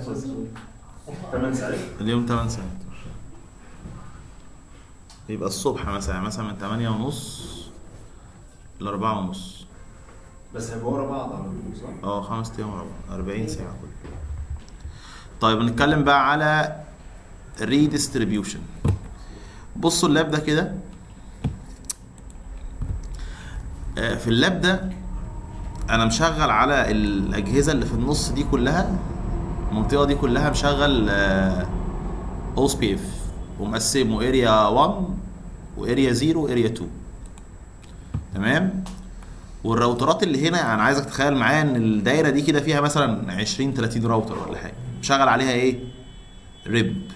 8 ساعات اليوم 8 ساعات يبقى الصبح مثلا مثلا من 8 ونص ل 4 ونص بس هيبقوا ورا بعض على طول صح؟ اه خمس ايام ورا بعض 40 ساعة كله طيب نتكلم بقى على ريديستريبيوشن بصوا اللاب ده كده آه، في اللاب ده انا مشغل على الاجهزه اللي في النص دي كلها المنطقه دي كلها مشغل او سبي اف ومقسمه اريا 1 واريا 0 واريا 2 تمام والراوترات اللي هنا انا عايزك تتخيل معايا ان الدايره دي كده فيها مثلا 20 30 راوتر ولا حاجه مشغل عليها ايه ريب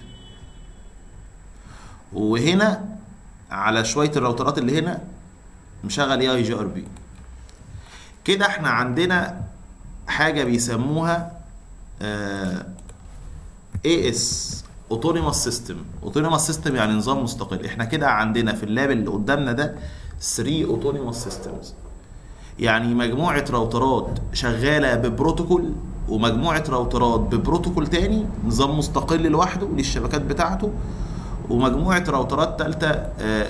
وهنا على شويه الراوترات اللي هنا مشغل اي اي جي ار بي كده احنا عندنا حاجه بيسموها اي اس اوتونيموس سيستم اوتونيموس سيستم يعني نظام مستقل احنا كده عندنا في اللاب اللي قدامنا ده 3 اوتونيموس سيستمز يعني مجموعه راوترات شغاله ببروتوكول ومجموعه راوترات ببروتوكول تاني نظام مستقل لوحده للشبكات بتاعته ومجموعه راوترات ثالثه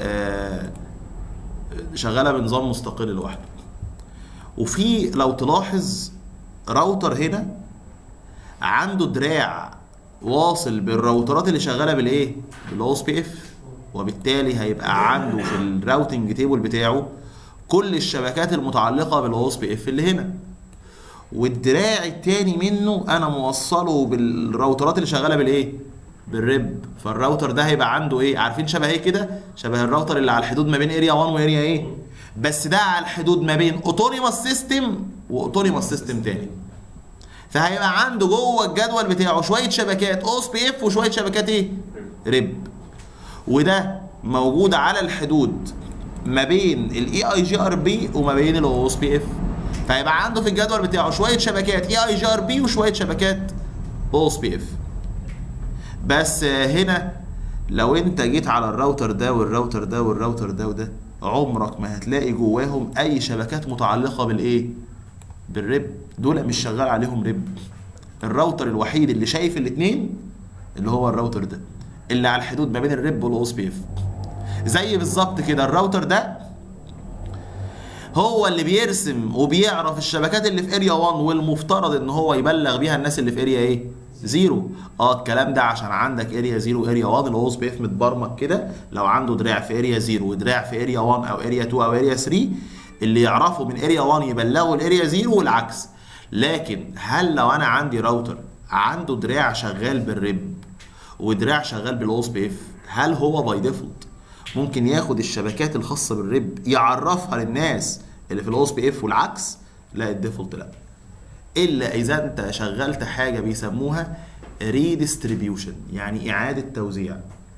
شغاله بنظام مستقل لوحده وفي لو تلاحظ راوتر هنا عنده دراع واصل بالراوترات اللي شغاله بالايه بالاو اس بي اف وبالتالي هيبقى عنده في الراوتنج تيبل بتاعه كل الشبكات المتعلقه بالاو اس بي اف اللي هنا والدراع التاني منه انا موصله بالراوترات اللي شغاله بالايه بالريب فالراوتر ده هيبقى عنده ايه عارفين شبه ايه كده شبه الراوتر اللي على الحدود ما بين اريا 1 واريا ايه بس ده على الحدود ما بين اوتونيموس سيستم واوتونيموس سيستم تاني فهيبقى عنده جوه الجدول بتاعه شويه شبكات او اس بي اف وشويه شبكات ايه ريب وده موجود على الحدود ما بين الاي اي جي ار بي وما بين الاو اس بي اف فهيبقى عنده في الجدول بتاعه شويه شبكات اي اي جي ار بي وشويه شبكات او اس بي اف بس هنا لو انت جيت على الراوتر ده والراوتر ده والراوتر ده وده عمرك ما هتلاقي جواهم اي شبكات متعلقه بالايه بالريب دول مش شغال عليهم ريب الراوتر الوحيد اللي شايف الاثنين اللي هو الراوتر ده اللي على الحدود ما بين الريب والاو اس بي اف زي بالظبط كده الراوتر ده هو اللي بيرسم وبيعرف الشبكات اللي في اريا 1 والمفترض ان هو يبلغ بيها الناس اللي في اريا ايه زيرو اه الكلام ده عشان عندك اريا زيرو واريا 1 الاو اس بي اف متبرمج كده لو عنده دراع في اريا زيرو ودراع في اريا 1 او اريا 2 او اريا 3 اللي يعرفوا من اريا 1 يبلغوا الاريا زيرو والعكس لكن هل لو انا عندي راوتر عنده دراع شغال بالريب ودراع شغال بالاو اس بي اف هل هو باي ديفولت ممكن ياخد الشبكات الخاصه بالريب يعرفها للناس اللي في الاو اس بي اف والعكس لا الديفولت لا الا اذا انت شغلت حاجه بيسموها ريديستريبيوشن يعني اعاده توزيع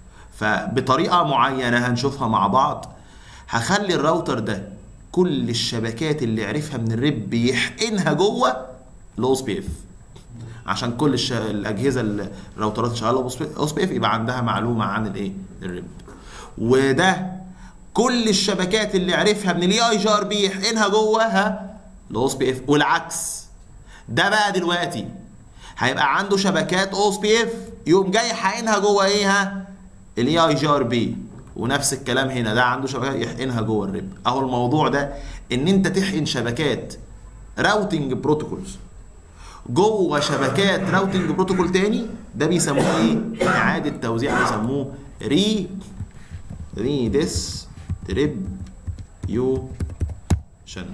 فبطريقه معينه هنشوفها مع بعض هخلي الراوتر ده كل الشبكات اللي عرفها من الريب بيحقنها جوه الاو اس بي اف عشان كل الش... الاجهزه الراوترات اللي شغاله او اس بي اف يبقى عندها معلومه عن الايه الريب وده كل الشبكات اللي عرفها من الاي اي جي ار بي يحقنها جواها الاو اس بي اف والعكس ده بقى دلوقتي هيبقى عنده شبكات او اس بي اف يقوم جاي حاقنها جوه ايه ها الاي اي جي ار بي ونفس الكلام هنا ده عنده شبكات يحقنها جوه الريب اهو الموضوع ده ان انت تحقن شبكات راوتنج بروتوكولز جوه شبكات راوتنج بروتوكول تاني ده بيسموه ايه اعاده توزيع بيسموه ري ري ديس تريب يو شن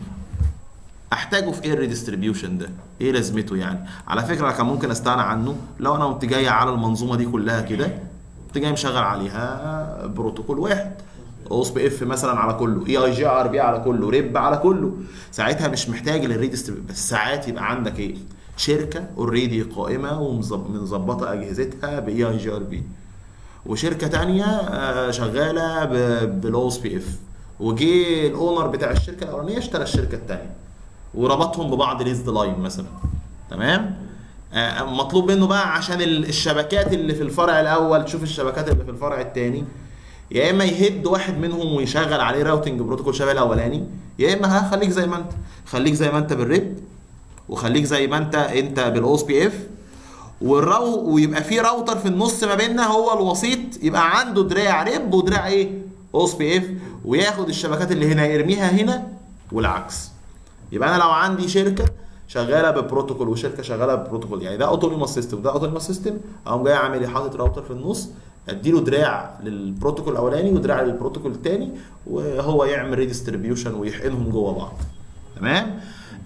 احتاجه في ايه الريديستريبيوشن ده ايه لازمته يعني على فكره كان ممكن استغنى عنه لو انا كنت جاي على المنظومه دي كلها كده كنت جاي مشغل عليها بروتوكول واحد او اس بي اف مثلا على كله اي اي جي ار بي على كله ريب على كله ساعتها مش محتاج للريديستريبيوشن بس ساعات يبقى عندك ايه شركه اوريدي قائمه ومظبطه اجهزتها باي اي جي ار بي وشركه تانية شغاله بالاو اس بي اف وجي الاونر بتاع الشركه الاولانيه اشترى الشركه الثانيه وربطهم ببعض ليزد لاين مثلا تمام آه مطلوب منه بقى عشان الشبكات اللي في الفرع الاول تشوف الشبكات اللي في الفرع الثاني يا اما يهد واحد منهم ويشغل عليه راوتنج بروتوكول شبه الاولاني يا اما خليك زي ما انت خليك زي ما انت بالريب وخليك زي ما انت انت بالاو اس بي اف والراو ويبقى في راوتر في النص ما بيننا هو الوسيط يبقى عنده دراع ريب ودراع ايه اوس بي اف وياخد الشبكات اللي هنا يرميها هنا والعكس يبقى انا لو عندي شركه شغاله ببروتوكول وشركه شغاله ببروتوكول يعني ده اوتونيموس سيستم وده اوتونيموس سيستم اقوم جاي عامل إيه؟ حاطط راوتر في النص اديله دراع للبروتوكول الاولاني ودراع للبروتوكول الثاني وهو يعمل ريديستريبيوشن ويحقنهم جوه بعض تمام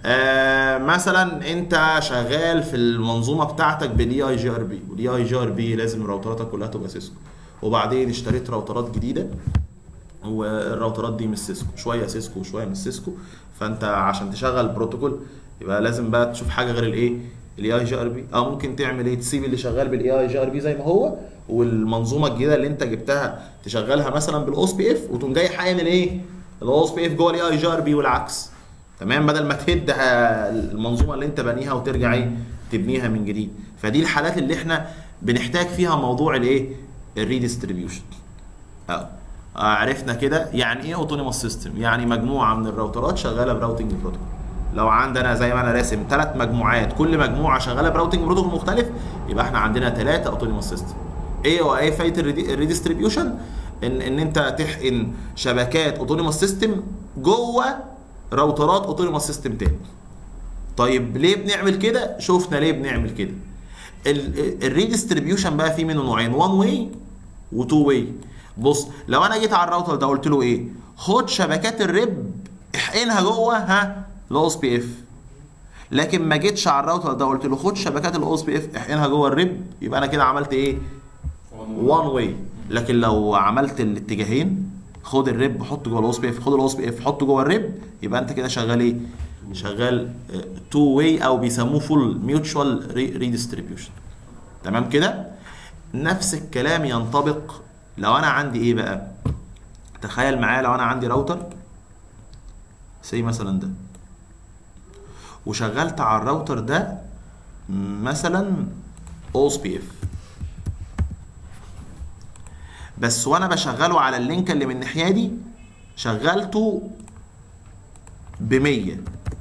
آه مثلا انت شغال في المنظومه بتاعتك بالاي اي جي ار بي والاي اي جي ار بي لازم راوتراتك كلها تبقى سيسكو وبعدين اشتريت راوترات جديده والراوترات دي مش سيسكو شويه سيسكو وشويه مش سيسكو فانت عشان تشغل بروتوكول يبقى لازم بقى تشوف حاجه غير الايه الاي اي جي ار بي او ممكن تعمل ايه تسيب اللي شغال بالاي اي جي ار بي زي ما هو والمنظومه الجديده اللي انت جبتها تشغلها مثلا بالاوس بي اف وتقوم جاي حاقن الايه الاوس بي اف جوه الاي اي جي ار بي والعكس تمام بدل ما تهد آه، المنظومه اللي انت بانيها وترجع ايه تبنيها من جديد فدي الحالات اللي احنا بنحتاج فيها موضوع الايه الريديستريبيوشن اه عرفنا كده يعني ايه اوتونيموس سيستم يعني مجموعه من الراوترات شغاله براوتنج بروتوكول لو عندنا زي ما انا راسم ثلاث مجموعات كل مجموعه شغاله براوتنج بروتوكول مختلف يبقى احنا عندنا ثلاثه اوتونيموس سيستم ايه وايه فايده الريديستريبيوشن ان ان انت تحقن شبكات اوتونيموس سيستم جوه راوترات اوتونيموس سيستم تاني طيب ليه بنعمل كده شفنا ليه بنعمل كده الريديستريبيوشن بقى فيه منه نوعين وان واي وتو واي بص لو انا جيت على الراوتر ده قلت له ايه خد شبكات الريب احقنها جوه ها الاوس بي اف لكن ما جيتش على الراوتر ده قلت له خد شبكات الاوس بي اف احقنها جوه الريب يبقى انا كده عملت ايه وان واي لكن لو عملت الاتجاهين خد الريب حطه جوه الاوس بي اف خد الاوس بي اف حطه جوه الريب يبقى انت كده شغال ايه شغال تو واي او بيسموه فول ميوتشوال ريديستريبيوشن تمام كده نفس الكلام ينطبق لو انا عندي ايه بقى تخيل معايا لو انا عندي راوتر زي مثلا ده وشغلت على الراوتر ده مثلا اوس بي اف بس وانا بشغله على اللينك اللي من الناحيه دي شغلته ب 100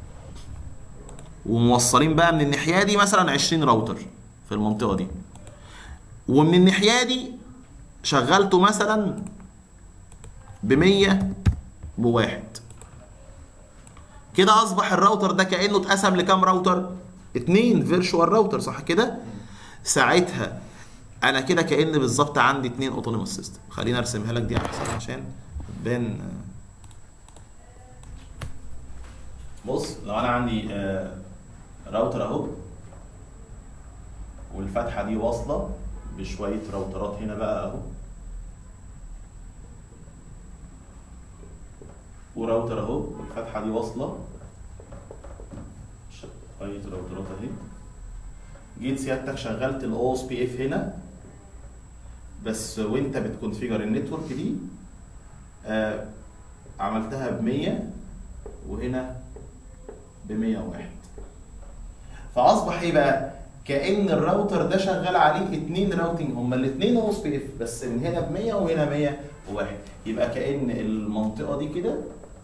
وموصلين بقى من الناحيه دي مثلا 20 راوتر في المنطقه دي ومن الناحيه دي شغلته مثلا ب 100 بواحد كده اصبح الراوتر ده كانه اتقسم لكام راوتر اتنين فيرتشوال راوتر صح كده ساعتها انا كده كان بالظبط عندي اتنين اوتونيموس سيستم خليني ارسمها لك دي احسن عشان تبان بص لو انا عندي آه، راوتر اهو والفتحه دي واصله بشويه راوترات هنا بقى اهو وراوتر اهو والفتحه دي واصله شويه راوترات اهي جيت سيادتك شغلت الاو اس بي اف هنا بس وانت بتكونفيجر النتورك دي آه عملتها ب 100 وهنا ب 101 فاصبح ايه بقى؟ كان الراوتر ده شغال عليه اتنين راوتنج هما الاثنين او اس بي اف بس من هنا ب 100 وهنا 101 يبقى كان المنطقه دي كده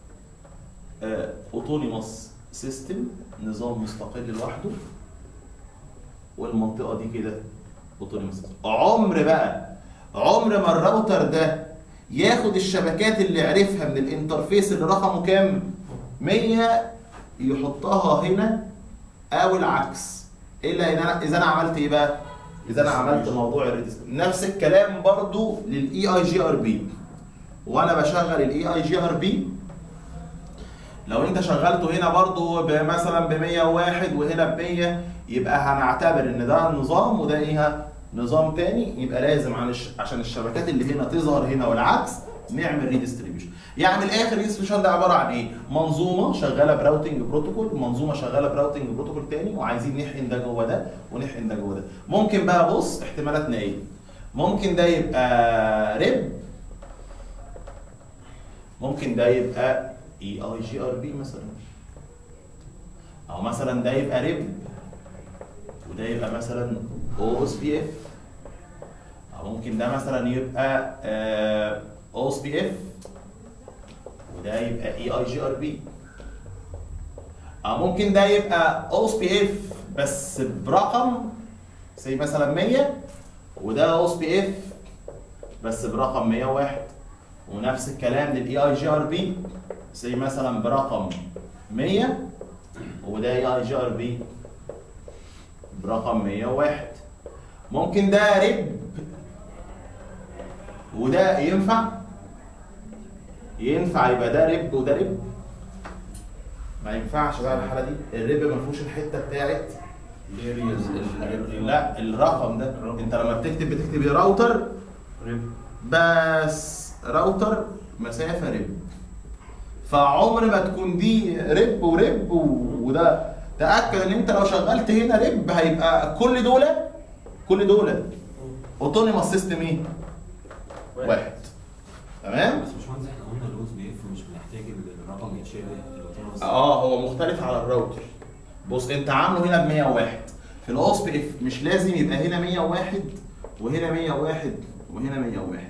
اوتونيموس سيستم نظام مستقل لوحده والمنطقه دي كده اوتونيموس عمر بقى عمر ما الراوتر ده ياخد الشبكات اللي عرفها من الانترفيس اللي رقمه كام 100 يحطها هنا او العكس الا ان انا اذا انا عملت ايه بقى اذا انا عملت موضوع الريديس نفس الكلام برضو للاي اي جي ار بي وانا بشغل الاي اي جي ار بي لو انت شغلته هنا برضو مثلا ب 101 وهنا ب 100 يبقى هنعتبر ان ده نظام وده ايه نظام تاني يبقى لازم عن الش... عشان الشبكات اللي هنا تظهر هنا والعكس نعمل ريديستريبيوشن يعني من الاخر ريديستريبيوشن ده عباره عن ايه منظومه شغاله براوتنج بروتوكول منظومه شغاله براوتنج بروتوكول تاني وعايزين نحقن ده جوه ده ونحقن ده جوه ده ممكن بقى بص احتمالاتنا ايه ممكن ده يبقى ريب ممكن ده يبقى اي اي جي ار بي مثلا او مثلا ده يبقى ريب وده يبقى مثلا او اس بي اف او ممكن ده مثلا يبقى او اس بي اف وده يبقى اي اي جي ار بي او ممكن ده يبقى او اس بي اف بس برقم زي مثلا 100 وده اوس بي اف بس برقم 101 ونفس الكلام للاي اي جي ار بي زي مثلا برقم 100 وده اي اي جي ار بي برقم 101 ممكن ده رب وده ينفع ينفع يبقى ده رب وده رب ما ينفعش بقى الحاله دي الرب ما فيهوش الحته بتاعت الارياز الحاجات دي لا الرقم ده الرقم. انت لما بتكتب بتكتب راوتر بس راوتر مسافه رب فعمر ما تكون دي رب ورب و- وده تاكد ان انت لو شغلت هنا رب هيبقى كل دول كل دول اوتونيموس سيستم ايه؟ واحد تمام؟ بس مش مهندس احنا قلنا الاوز بي اف مش بنحتاج الرقم يتشابه الاوتونوموس اه هو مختلف على الراوتر بص انت عامله هنا ب 101 في الاوس بي اف مش لازم يبقى هنا 101 وهنا 101 وهنا 101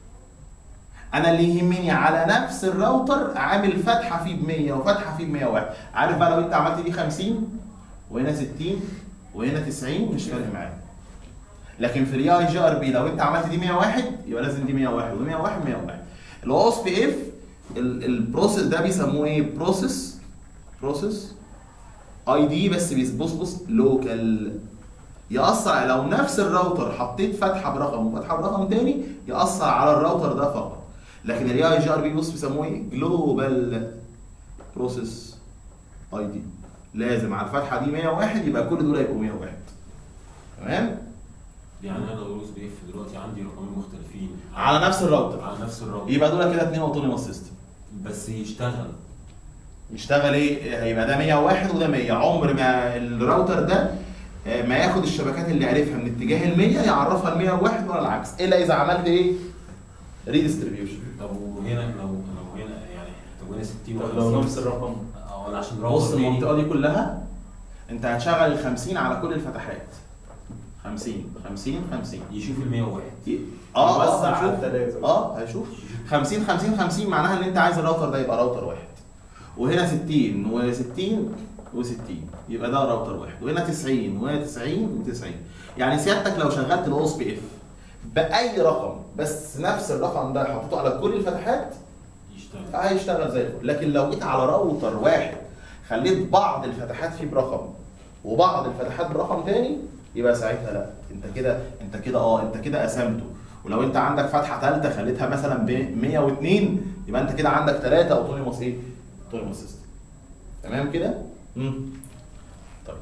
انا اللي يهمني على نفس الراوتر عامل فتحه فيه ب 100 وفتحه فيه ب 101 عارف بقى لو انت عملت دي 50 وهنا 60 وهنا 90 مش فارق معايا لكن في الاي جي ار بي لو انت عملت دي 101 يبقى لازم دي 101 ودي 101 101 الاوس بي اف البروسيس ده بيسموه ايه بروسيس بروسيس اي دي بس بيس- بص بص لوكال يأثر لو نفس الراوتر حطيت فتحه برقم وفتحه برقم تاني يأثر على الراوتر ده فقط لكن الاي اي جي ار بي بص بيسموه ايه جلوبال بروسيس اي دي لازم على الفتحه دي 101 يبقى كل دول هيبقوا 101 تمام يعني انا لو الاوز بي اف دلوقتي عندي رقمين مختلفين على نفس الراوتر على نفس الرقم يبقى دول كده اتنين اوتونيموس سيستم بس يشتغل يشتغل ايه هيبقى ده 101 وده 100 عمر ما الراوتر ده آه، ما ياخد الشبكات اللي عرفها من اتجاه ال 100 يعرفها ال 101 ولا العكس الا اذا عملت ايه ريديستريبيوشن طب وهنا لو لو هنا يعني طب هنا 60 طب و لو 50 نفس الرقم اه انا عشان بص راوتر تاني المنطقه دي كلها انت هتشغل ال 50 على كل الفتحات 50 50 50 يشوف ال 101 اه يوزع اه على هيشوف التلاتة. اه هيشوف 50 50 50 معناها ان انت عايز الراوتر ده يبقى راوتر واحد وهنا 60 و60 و60 يبقى ده راوتر واحد وهنا 90 وهنا 90 و90 يعني سيادتك لو شغلت الاوس بي اف باي رقم بس نفس الرقم ده حطيته على كل الفتحات يشتغل هيشتغل زي الفل لكن لو جيت على راوتر واحد خليت بعض الفتحات فيه برقم وبعض الفتحات برقم تاني يبقى ساعتها لا انت كده انت كده اه انت كده قسمته ولو انت عندك فتحه ثالثه خليتها مثلا ب 102 يبقى انت كده عندك ثلاثه اوتونيموس ايه؟ اوتونيموس سيستم تمام كده؟ امم طيب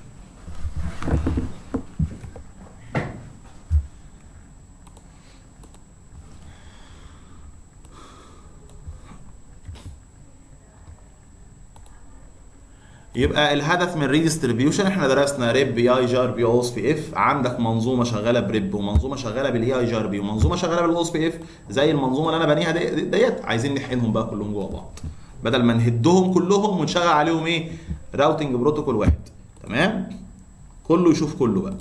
يبقى الهدف من ريديستريبيوشن احنا درسنا ريب اي اي جي ار بي اوس بي اف عندك منظومه شغاله بريب ومنظومه شغاله بالاي اي جي ار بي ومنظومه شغاله بالاوس بي اف زي المنظومه اللي انا بانيها دي- ديت عايزين نحقنهم بقى كلهم جوه بعض بدل ما نهدهم كلهم ونشغل عليهم ايه راوتنج بروتوكول واحد تمام كله يشوف كله بقى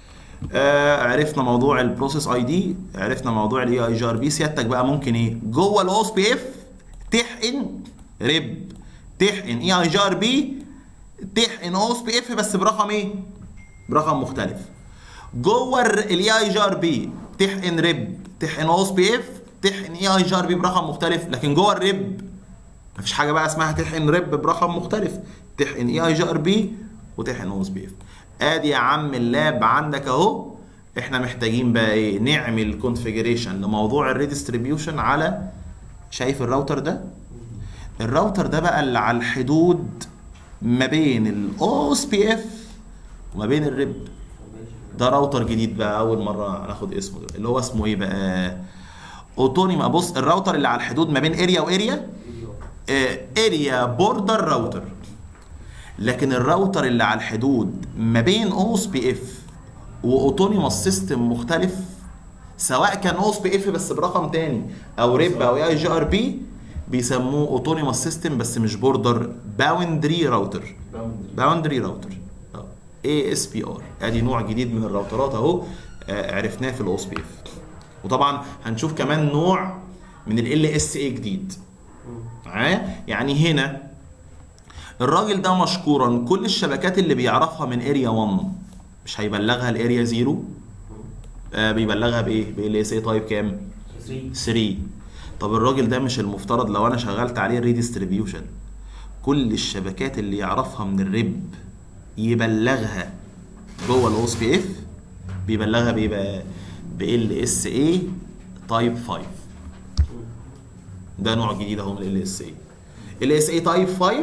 آه عرفنا موضوع البروسيس اي دي عرفنا موضوع الاي اي جي ار بي سيادتك بقى ممكن ايه جوه الاوس بي اف تحقن ريب تحقن اي اي جي ار بي تحقن اوس بي اف بس برقم ايه برقم مختلف جوه الاي اي جي ار بي تحقن ريب تحقن اوس بي اف تحقن اي اي جي ار بي برقم مختلف لكن جوه الريب مفيش حاجه بقى اسمها تحقن ريب برقم مختلف تحقن اي اي جي ار بي وتحقن اوس بي اف ادي يا عم اللاب عندك اهو احنا محتاجين بقى ايه نعمل كونفيجريشن لموضوع الريديستريبيوشن على شايف الراوتر ده الراوتر ده بقى اللي على الحدود ما بين الاوس بي اف وما بين الريب ده راوتر جديد بقى اول مره ناخد اسمه ده اللي هو اسمه ايه بقى اوتونيما بص الراوتر اللي على الحدود ما بين اريا واريا اريا بوردر راوتر لكن الراوتر اللي على الحدود ما بين اوس بي اف واوتونيموس سيستم مختلف سواء كان اوس بي اف بس برقم تاني او ريب او اي جي ار بي بيسموه اوتونيموس سيستم بس مش بوردر باوندري راوتر باوندري راوتر اي اس بي ار ادي نوع جديد من الراوترات اهو آه، عرفناه في الاوس بي اف وطبعا هنشوف كمان نوع من ال اس اي جديد معايا يعني هنا الراجل ده مشكورا كل الشبكات اللي بيعرفها من اريا 1 مش هيبلغها الاريا زيرو آه بيبلغها بايه بال اس اي تايب كام 3 3 طب الراجل ده مش المفترض لو انا شغلت عليه الريديستريبيوشن كل الشبكات اللي يعرفها من الريب يبلغها جوه الاوس بي اف بيبلغها بايه بقى بال اس اي تايب 5 ده نوع جديد اهو من ال اس اي ال اس اي تايب 5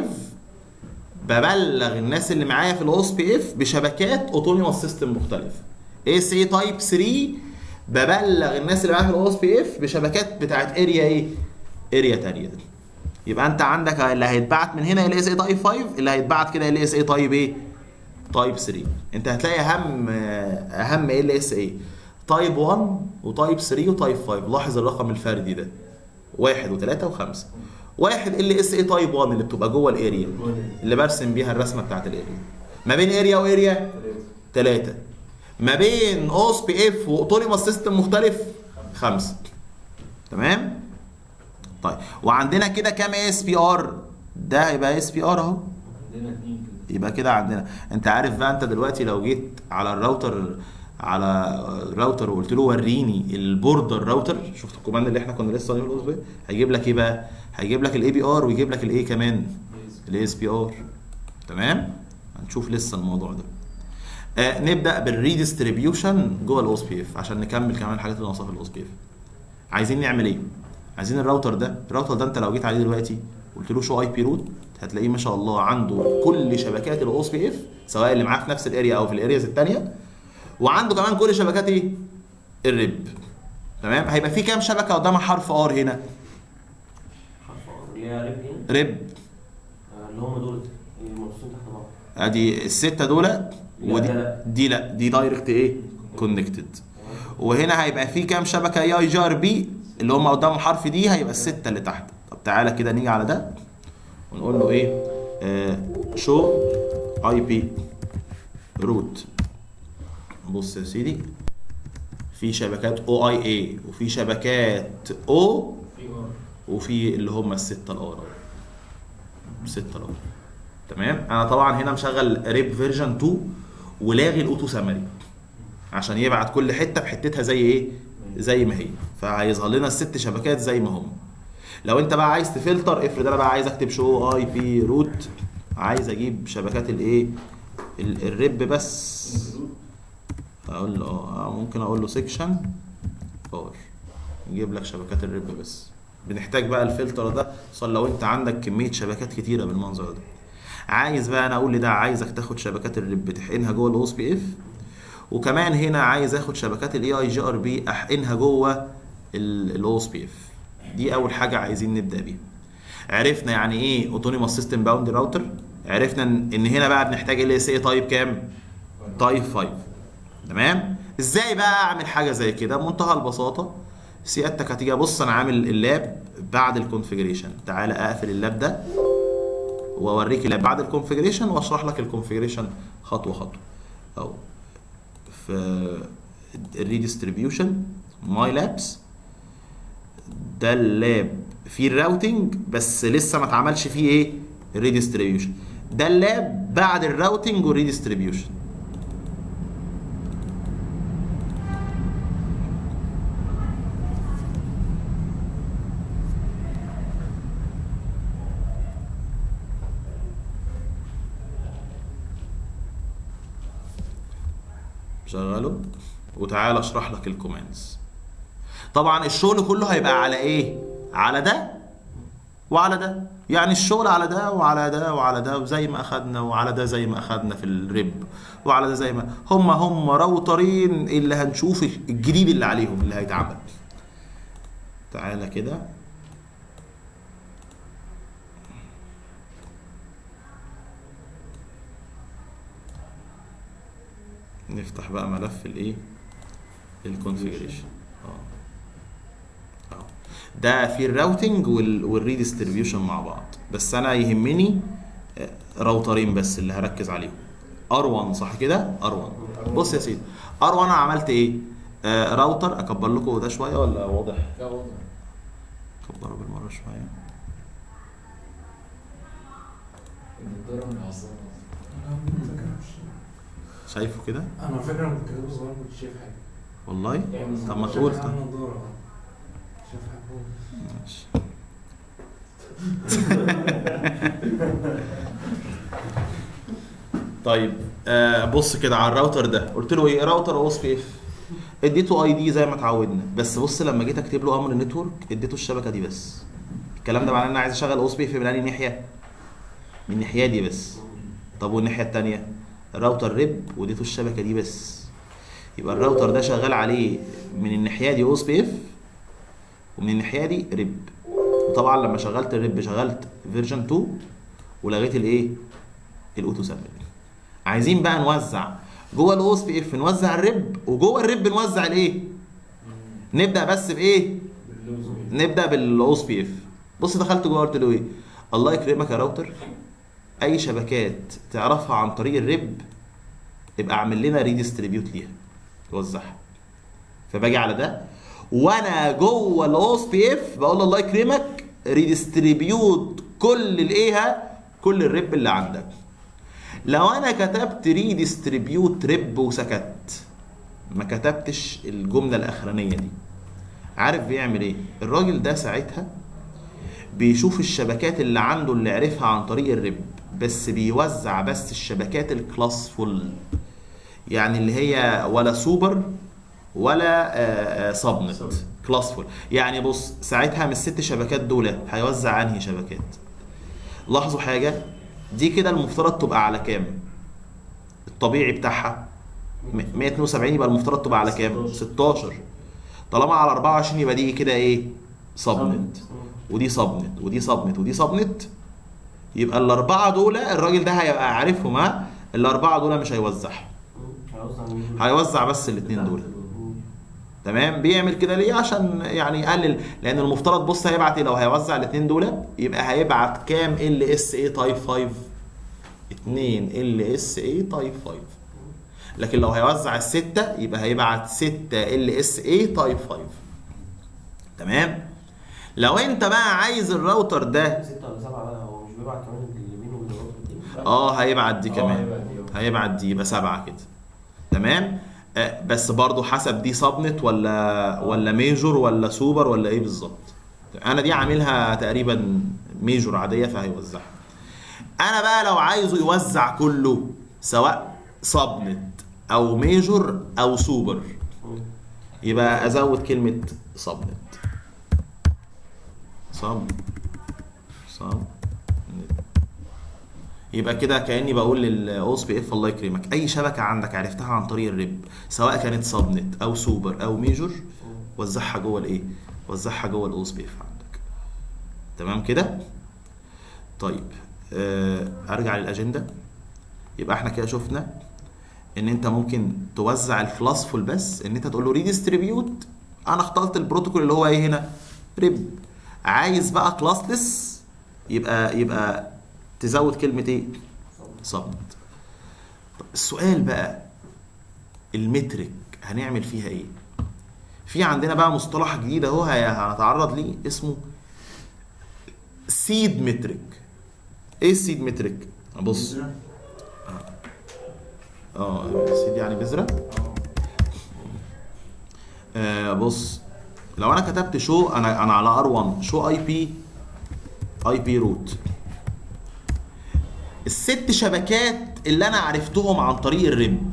ببلغ الناس اللي معايا في الاوس بي اف بشبكات اوتونيموس سيستم مختلف اس اي تايب 3 ببلغ الناس اللي معايا في الاوس بي اف بشبكات بتاعت اريا ايه اريا تانية يبقى انت عندك اللي هيتبعت من هنا ال اس اي تايب 5 اللي هيتبعت كده ال اس اي تايب ايه تايب 3 انت هتلاقي اهم اهم ال اس اي تايب 1 وتايب 3 وتايب 5 لاحظ الرقم الفردي ده واحد وثلاثة وخمسة واحد ال اس اي تايب 1 اللي بتبقى جوه الاريا اللي برسم بيها الرسمه بتاعت الاريا ما بين اريا واريا ثلاثة ما بين اوس بي اف واوتونيموس سيستم مختلف خمسة تمام طيب وعندنا كده كام اس بي ار ده هيبقى اس بي ار اهو عندنا اتنين كده يبقى كده عندنا انت عارف بقى انت دلوقتي لو جيت على الراوتر على الراوتر وقلت له وريني البوردر راوتر شفت الكوماند اللي احنا كنا لسه قايلينه الاسبوع هيجيب لك ايه بقى هيجيب لك الاي بي ار ويجيب لك الايه كمان الاس بي ار تمام هنشوف لسه الموضوع ده آه نبدا بالريديستريبيوشن جوه الاوس بي اف عشان نكمل كمان الحاجات اللي ناقصه في الاوس بي اف عايزين نعمل ايه عايزين الراوتر ده الراوتر ده انت لو جيت عليه دلوقتي قلت له شو اي بي روت هتلاقيه ما شاء الله عنده كل شبكات الاوس بي اف سواء اللي معاه في نفس الاريا او في الارياز الثانيه وعنده كمان كل شبكات ايه الريب تمام هيبقى في كام شبكه قدامها حرف ار هنا حرف ار اللي هي ريب هنا ريب آه، اللي هم دول اللي مرصوصين تحت بعض ادي السته دول ودي لا، لا. دي لا دي دايركت ايه كونكتد وهنا هيبقى في كام شبكه اي اي جي ار بي اللي هم قدامهم حرف دي هيبقى السته اللي تحت طب تعالى كده نيجي على ده ونقول له ايه آه شو اي بي روت بص يا سيدي في شبكات او اي اي وفي شبكات او في ار وفي اللي هم الستة الار ستة الار تمام انا طبعا هنا مشغل ريب فيرجن 2 ولاغي الاوتو سمري عشان يبعت كل حته بحتتها زي ايه زي ما هي فهيظهر لنا الست شبكات زي ما هم لو انت بقى عايز تفلتر افرض انا بقى عايز اكتب شو اي بي روت عايز اجيب شبكات الايه ال- الريب بس اقول له اه ممكن اقول له سيكشن باور يجيب لك شبكات الريب بس بنحتاج بقى الفلتر ده خصوصا لو انت عندك كميه شبكات كتيره بالمنظر ده عايز بقى انا اقول لده عايزك تاخد شبكات الريب تحقنها جوه الاوس بي اف وكمان هنا عايز اخد شبكات الاي اي جي ار بي احقنها جوه الاوس بي اف دي اول حاجه عايزين نبدا بيها عرفنا يعني ايه اوتونيموس سيستم باوند راوتر عرفنا ان إن هنا بقى بنحتاج ال اس اي تايب كام تايب 5 تمام ازاي بقى اعمل حاجه زي كده بمنتهى البساطه سيادتك هتيجي بص انا عامل اللاب بعد الكونفيجريشن تعالى اقفل اللاب ده واوريك اللاب بعد الكونفيجريشن واشرح لك الكونفيجريشن خطوه خطوه اهو في الريديستريبيوشن ماي لابس ده اللاب فيه الراوتنج بس لسه ما اتعملش فيه ايه الريديستريبيوشن ده اللاب بعد الراوتنج والريديستريبيوشن شغله وتعالى اشرح لك الكوماندز طبعا الشغل كله هيبقى على ايه على ده وعلى ده يعني الشغل على ده وعلى ده وعلى ده وزي ما اخدنا وعلى ده زي ما اخدنا في الريب وعلى ده زي ما هم هم راوترين اللي هنشوف الجديد اللي عليهم اللي هيتعمل تعالى كده نفتح بقى ملف الايه الكونفيجريشن اه اه ده في الراوتنج وال والريديستريبيوشن مع بعض بس انا يهمني آه، راوترين بس اللي هركز عليهم ار1 صح كده ار1 بص يا سيدي ار1 انا عملت ايه آه راوتر اكبر لكم ده شويه ولا واضح لا واضح كبره بالمره شويه النضاره من عصام شايفه كده انا فاكر لما كنت كاتبه صغير كنت شايف حاجه والله يعني طب ما شايف تقول حاجة طب. عن نضارة اه شايف حاجه ماشي. طيب آه بص كده على الراوتر ده قلت له ايه راوتر او اس بي اف اديته اي دي زي ما اتعودنا بس بص لما جيت اكتب له امر نتورك اديته الشبكه دي بس الكلام ده معناه ان انا عايز اشغل او اس بي اف من انهي ناحيه من الناحيه دي بس طب والناحيه الثانيه الراوتر ريب واديته الشبكه دي بس يبقى الراوتر ده شغال عليه من الناحيه دي او اس بي اف ومن الناحيه دي ريب وطبعا لما شغلت الريب شغلت فيرجن 2 ولغيت الايه الاوتو سامبل عايزين بقى نوزع جوه الاو اس بي اف نوزع الريب وجوه الريب نوزع الايه نبدا بس بايه باللوز نبدا بالاو اس بي اف بص دخلت جوه قلت له ايه الله يكرمك يا راوتر اي شبكات تعرفها عن طريق الريب يبقى اعمل لنا ريديستريبيوت ليها وزعها فباجي على ده وانا جوه الاو اس بي اف بقول له الله يكرمك ريديستريبيوت كل الايه كل الريب اللي عندك لو انا كتبت ريديستريبيوت ريب وسكت ما كتبتش الجمله الاخرانيه دي عارف بيعمل ايه الراجل ده ساعتها بيشوف الشبكات اللي عنده اللي عرفها عن طريق الريب بس بيوزع بس الشبكات الكلاس فول يعني اللي هي ولا سوبر ولا سبنت سبنت. كلاس فول يعني بص ساعتها من الست شبكات دول هيوزع انهي شبكات لاحظوا حاجه دي كده المفترض تبقى على كام الطبيعي بتاعها م- 172 يبقى المفترض تبقى على كام 16 طالما على 24 يبقى دي كده ايه سبنت ودي سبنت ودي سبنت ودي سبنت يبقى الاربعه دول الراجل ده هيبقى عارفهم ها الاربعه دول مش هيوزعهم هيوزع بس الاثنين دول تمام بيعمل كده ليه عشان يعني يقلل لان المفترض بص هيبعت ايه لو هيوزع الاثنين دول يبقى هيبعت كام ال اس اي تايب 5 2 ال اس اي تايب 5 لكن لو هيوزع الستة يبقى هيبعت 6 ال اس اي تايب 5 تمام لو انت بقى عايز الراوتر ده ستة ولا سبعة بقى هو مش بيبعت كمان اللي بينه وبين الراوتر دي اه هيبعت دي آه، كمان هيبعت دي. هيبعت دي يبقى سبعة كده تمام آه بس برضو حسب دي سبنت ولا ولا ميجور ولا سوبر ولا ايه بالظبط انا دي عاملها تقريبا ميجور عاديه فهيوزعها انا بقى لو عايزه يوزع كله سواء سبنت او ميجور او سوبر يبقى ازود كلمه سبنت صب صب يبقى كده كاني بقول للاوس بي اف الله يكرمك اي شبكه عندك عرفتها عن طريق الريب سواء كانت سبنت او سوبر او ميجور وزعها جوه الايه وزعها جوه الاوس بي اف عندك تمام كده طيب آه ارجع للاجنده يبقى احنا كده شفنا ان انت ممكن توزع الكلاسفول بس ان انت تقول له ريديستريبيوت انا اخترت البروتوكول اللي هو ايه هنا ريب عايز بقى كلاسلس يبقى يبقى تزود كلمه ايه صمت طب السؤال بقى المترك هنعمل فيها ايه في عندنا بقى مصطلح جديد اهو هي- هنتعرض ليه اسمه سيد مترك ايه السيد مترك بص اه سيد يعني بذره آه بص لو انا كتبت شو انا انا على ار1 شو اي بي اي بي روت الست شبكات اللي انا عرفتهم عن طريق الريب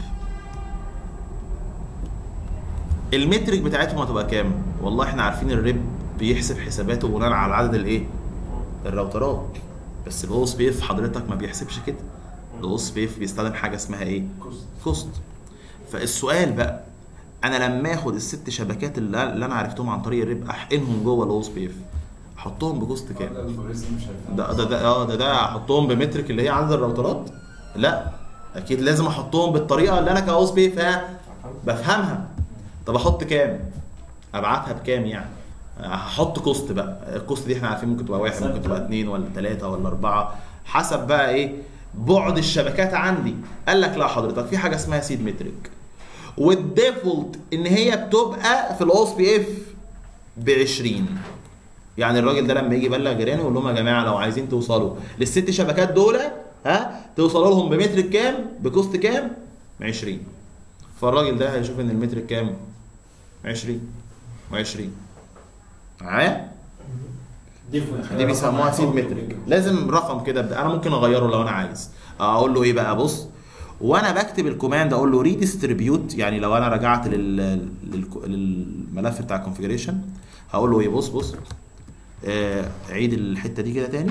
المترك بتاعتهم هتبقى كام والله احنا عارفين الريب بيحسب حساباته بناء على عدد الايه الراوترات بس الاو اس بي اف حضرتك ما بيحسبش كده الاو اس بي اف بيستخدم حاجه اسمها ايه كوست فالسؤال بقى انا لما اخد الست شبكات اللي, اللي انا عرفتهم عن طريق الريب احقنهم جوه الاو اس بي اف احطهم بكوست كام الالجوريزم مش هيفهم ده ده ده اه ده ده احطهم بمترك اللي هي عدد الراوترات لا اكيد لازم احطهم بالطريقه اللي انا كاوس بي فيها بفهمها طب احط كام ابعتها بكام يعني هحط كوست بقى الكوست دي احنا عارفين ممكن تبقى واحد ممكن تبقى اتنين ولا تلاتة ولا اربعة حسب بقى ايه بعد الشبكات عندي قال لك لا حضرتك في حاجه اسمها سيد مترك والديفولت ان هي بتبقى في الاوس بي اف ب 20 يعني الراجل ده لما يجي يبلغ جيرانه يقول لهم يا جماعه لو عايزين توصلوا للست شبكات دول ها توصلوا لهم بمتر كام بكوست كام 20 فالراجل ده هيشوف ان المتر كام 20 و20 معايا دي بيسموها سيد مترك لازم رقم كده ابدا انا ممكن اغيره لو انا عايز اقول له ايه بقى بص وانا بكتب الكوماند اقول له ريديستريبيوت يعني لو انا رجعت لل... لل... للملف بتاع الكونفيجريشن هقول له ايه بص بص آه عيد الحته دي كده تاني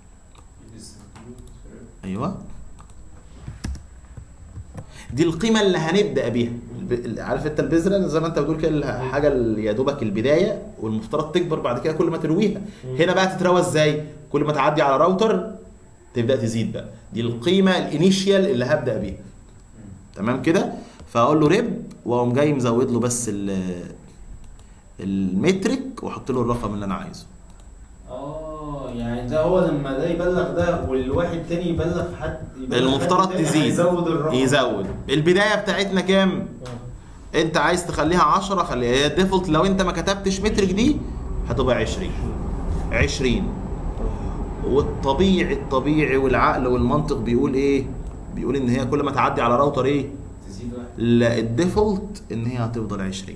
ايوه دي القيمه اللي هنبدا بيها الب- عارف انت البذره زي ما انت بتقول كده الحاجه اللي يا دوبك البدايه والمفترض تكبر بعد كده كل ما ترويها هنا بقى تتروى ازاي كل ما تعدي على راوتر تبدا تزيد بقى دي القيمه الانيشيال اللي هبدا بيها تمام كده فاقول له ريب واقوم جاي مزود له بس ال- المترك واحط له الرقم اللي انا عايزه اه يعني ده هو لما ده يبلغ ده والواحد تاني يبلغ حد يبلغ المفترض حد تاني تزيد هيزود الرقم يزود البدايه بتاعتنا كام انت عايز تخليها 10 خليها هي الديفولت لو انت ما كتبتش مترك دي هتبقى 20 20 والطبيعي الطبيعي والعقل والمنطق بيقول ايه بيقول ان هي كل ما تعدي على راوتر ايه تزيد واحد لا الديفولت ان هي هتفضل 20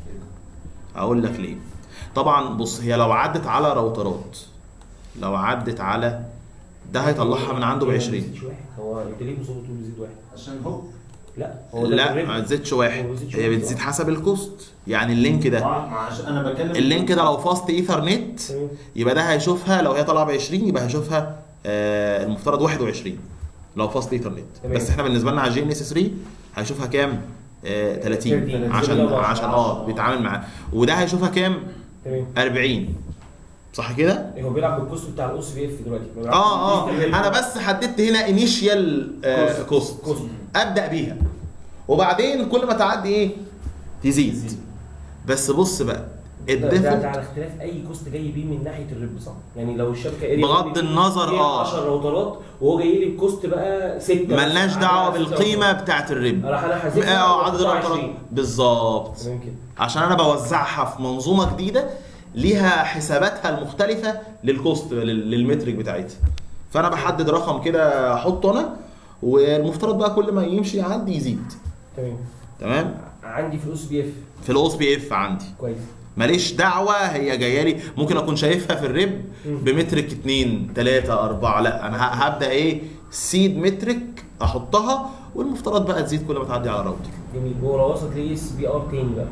اقول لك ليه طبعا بص هي لو عدت على راوترات لو عدت على ده هيطلعها من عنده ب 20 هو انت ليه مصاب تقول بيزيد واحد؟ عشان هو لا هو ده لا الريب. ما تزيدش واحد هو بيزيدش هي واحد. بتزيد حسب الكوست يعني اللينك ده اه ما عشان انا بكلم اللينك ده لو فاست ايثرنت تمام. يبقى ده هيشوفها لو هي طالعه ب 20 يبقى هيشوفها آه المفترض 21 لو فاست ايثرنت تمام. بس احنا بالنسبه لنا على جي ان اس 3 هيشوفها كام؟ آه 30 30. عشان تمام. عشان اه بيتعامل معاه وده هيشوفها كام؟ تمام 40 صح كده؟ هو بيلعب بالكوست بتاع الاو سي بي اف دلوقتي ما بيلعبش اه اه بالكوست انا بس حددت هنا انيشيال كوست كوست. ابدا بيها وبعدين كل ما تعدي ايه؟ تزيد بس بص بقى ده, ده, ده الديفولت على اختلاف اي كوست جاي بيه من ناحيه الريب صح؟ يعني لو الشبكه اريا بغض النظر، آه. 10 راوترات وهو جاي لي الكوست بقى 6 ملناش دعوه بالقيمه بتاعت الريب راح انا حاسبها اه عدد وأحطها الراوترات 20. بالظبط تمام كده عشان انا بوزعها في منظومه جديده ليها حساباتها المختلفه للكوست لل- للمترك بتاعتها فانا بحدد رقم كده احطه انا والمفترض بقى كل ما يمشي يعدي يزيد تمام تمام عندي في الاو سي بي اف في الاوس بي اف عندي كويس ماليش دعوه هي جايه لي ممكن اكون شايفها في الريب بمترك 2 3 4 لا انا ه- هبدا ايه سيد مترك احطها والمفترض بقى تزيد كل ما تعدي على الراوتر جميل هو لو وصلت لي اس بي ار تاني بقى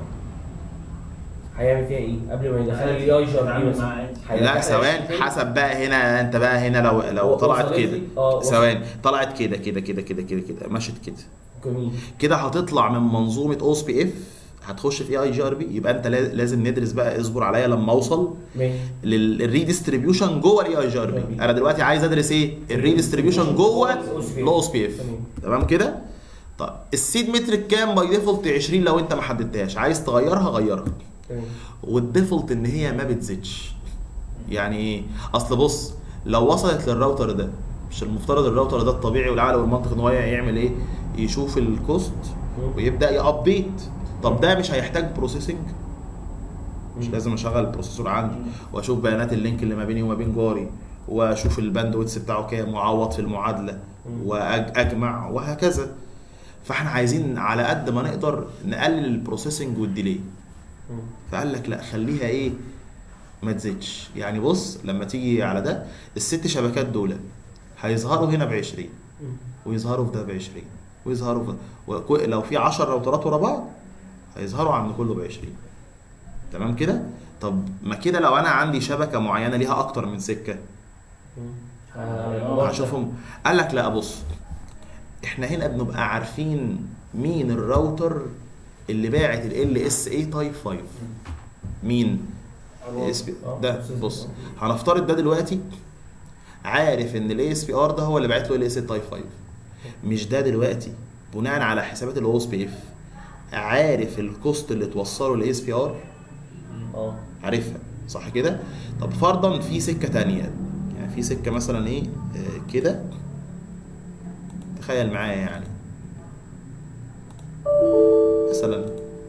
هيعمل فيها ايه؟ قبل ما يدخل لي اي جار دي يتعامل مثلا معاه عادي. هيدخل لا ثواني 20 تاني؟ حسب بقى هنا انت بقى هنا لو لو هو طلعت وصلت كده لي؟ اه، وصلت. ثواني طلعت كده كده كده كده كده كده مشت كده جميل كده هتطلع من منظومه اوس بي اف هتخش في اي جي ار بي يبقى انت لاز- لازم ندرس بقى اصبر عليا لما اوصل ماشي للريديستريبيوشن جوه الاي اي جي ار بي انا دلوقتي عايز ادرس ايه الريديستريبيوشن جوه الاوس بي اف تمام. تمام كده طيب السيد مترك كام باي ديفولت 20 لو انت ما حددتهاش عايز تغيرها غيرها تمام والديفولت ان هي ما بتزيدش يعني ايه اصل بص لو وصلت للراوتر ده مش المفترض الراوتر ده الطبيعي والعقل والمنطق ان هو يعمل ايه يشوف الكوست ويبدا يابديت طب ده مش هيحتاج بروسيسنج مش لازم اشغل البروسيسور عندي واشوف بيانات اللينك اللي ما بيني وما بين جاري واشوف الباندويتس بتاعه كام واعوض في المعادله واجمع وهكذا فاحنا عايزين على قد ما نقدر نقلل البروسيسنج والديلي فقال لك لا خليها ايه ما تزيدش يعني بص لما تيجي على ده الست شبكات دول هيظهروا هنا ب 20 ويظهروا في ده ب 20 ويظهروا في وكو- لو في 10 راوترات ورا بعض هيظهروا عند كله ب 20 تمام كده طب ما كده لو انا عندي شبكه معينه ليها اكتر من سكه آه، هشوفهم قال لك لا بص احنا هنا بنبقى عارفين مين الراوتر اللي باعت ال اس اي تايب 5 مين اس بي آه، ده أستاذ. بص هنفترض ده دلوقتي عارف ان الاي اس بي ار ده هو اللي باعت له ال اس اي تايب 5 مش ده دلوقتي بناء على حسابات الاو اس بي اف عارف الكوست اللي توصله الاي اس بي ار اه عارفها صح كده طب فرضا في سكه تانية يعني في سكه مثلا ايه آه، كده تخيل معايا يعني مثلا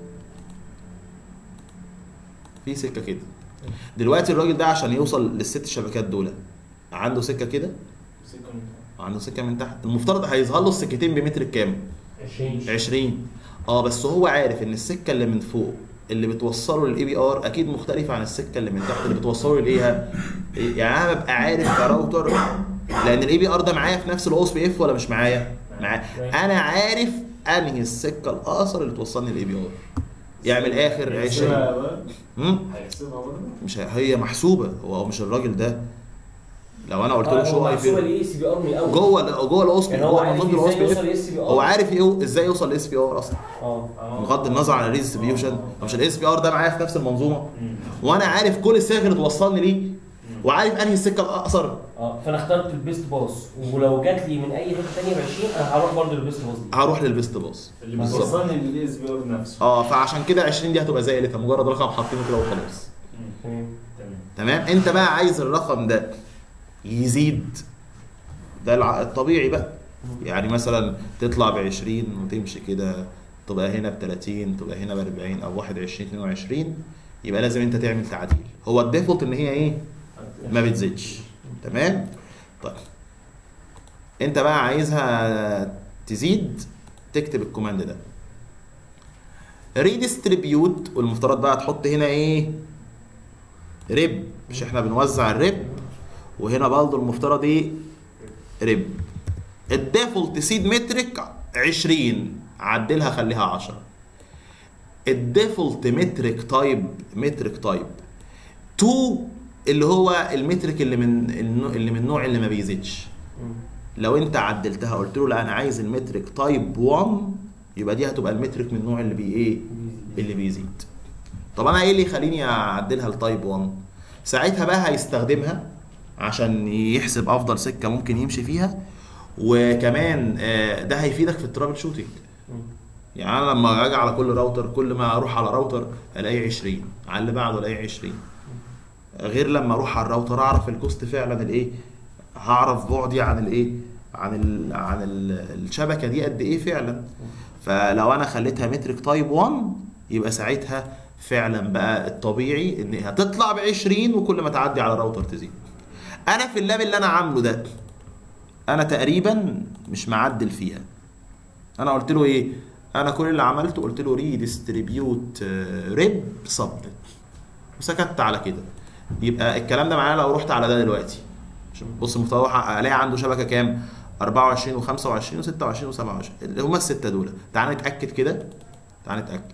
في سكه كده دلوقتي الراجل ده عشان يوصل للست شبكات دول عنده سكه كده سكة من تحت. عنده سكه من تحت المفترض هيظهر له السكتين بمتر كام 20 20 اه بس هو عارف ان السكه اللي من فوق اللي بتوصله للاي بي ار اكيد مختلفه عن السكه اللي من تحت اللي بتوصله لايه يعني انا ببقى عارف كراوتر لان الاي بي ار ده معايا في نفس الاو اس بي اف ولا مش معايا معايا انا عارف انهي السكه الاقصر اللي توصلني للاي بي ار يعني من الاخر 20 هيحسبها بقى؟ مم؟ هيحسبها برضه؟ مش ه- هي محسوبه هو مش الراجل ده لو انا قلت له شو اي محسوبه في الاي سي بي ار من الاول جوه ال- جوه الاوس بي يعني هو جوه عارف منظومه ازاي الاوس يوصل بي لاس بي ار هو عارف ايه ازاي يوصل لاس بي ار اصلا اه بغض النظر عن الريديستريبيوشن مش الاس بي ار ده معايا في نفس المنظومه مم. وانا عارف كل الصيغ اللي توصلني ليه وعارف انهي السكه الاقصر اه فانا اخترت البيست باص ولو جات لي من اي حته ثانيه ب 20 انا هروح برضه للبيست باص دي هروح للبيست باص اللي بالظبط. بتوصلني للاس بي ار نفسه اه فعشان كده 20 دي هتبقى زي اللي مجرد رقم حاطينه كده وخلاص تمام تمام تمام انت بقى عايز الرقم ده يزيد ده الع- الطبيعي بقى يعني مثلا تطلع ب 20 وتمشي كده تبقى هنا ب 30 تبقى هنا ب 40 او 21 22 يبقى لازم انت تعمل تعديل هو الديفولت ان هي ايه ما بتزيدش تمام طيب انت بقى عايزها تزيد تكتب الكوماند ده ريديستريبيوت والمفترض بقى تحط هنا ايه ريب مش احنا بنوزع الريب وهنا برضه المفترض ايه ريب الديفولت سيد مترك 20 عدلها خليها 10 الديفولت مترك تايب مترك تايب 2 اللي هو المترك اللي من النوع- اللي من النوع اللي ما بيزيدش لو انت عدلتها قلت له لا انا عايز المترك تايب 1 يبقى دي هتبقى المترك من النوع اللي بي ايه اللي بيزيد طب انا ايه اللي يخليني اعدلها لتايب 1 ساعتها بقى هيستخدمها عشان يحسب افضل سكه ممكن يمشي فيها وكمان آه، ده هيفيدك في الترابل شوتنج يعني انا لما اجي على كل راوتر كل ما اروح على راوتر الاقي 20 على اللي بعده الاقي 20 غير لما اروح على الراوتر اعرف الكوست فعلا الايه هعرف بعدي عن الايه عن ال عن ال الشبكه دي قد ايه فعلا فلو انا خليتها مترك تايب 1 يبقى ساعتها فعلا بقى الطبيعي ان هتطلع ب 20 وكل ما تعدي على راوتر تزيد انا في اللاب اللي انا عامله ده انا تقريبا مش معدل فيها انا قلت له ايه انا كل اللي عملته قلت له ريديستريبيوت ريب سبنت وسكت على كده يبقى الكلام ده معايا لو رحت على ده دلوقتي بص المفتوح الاقي عنده شبكه كام 24 و25 و26 و27 اللي هما السته دول تعال نتاكد كده تعال نتاكد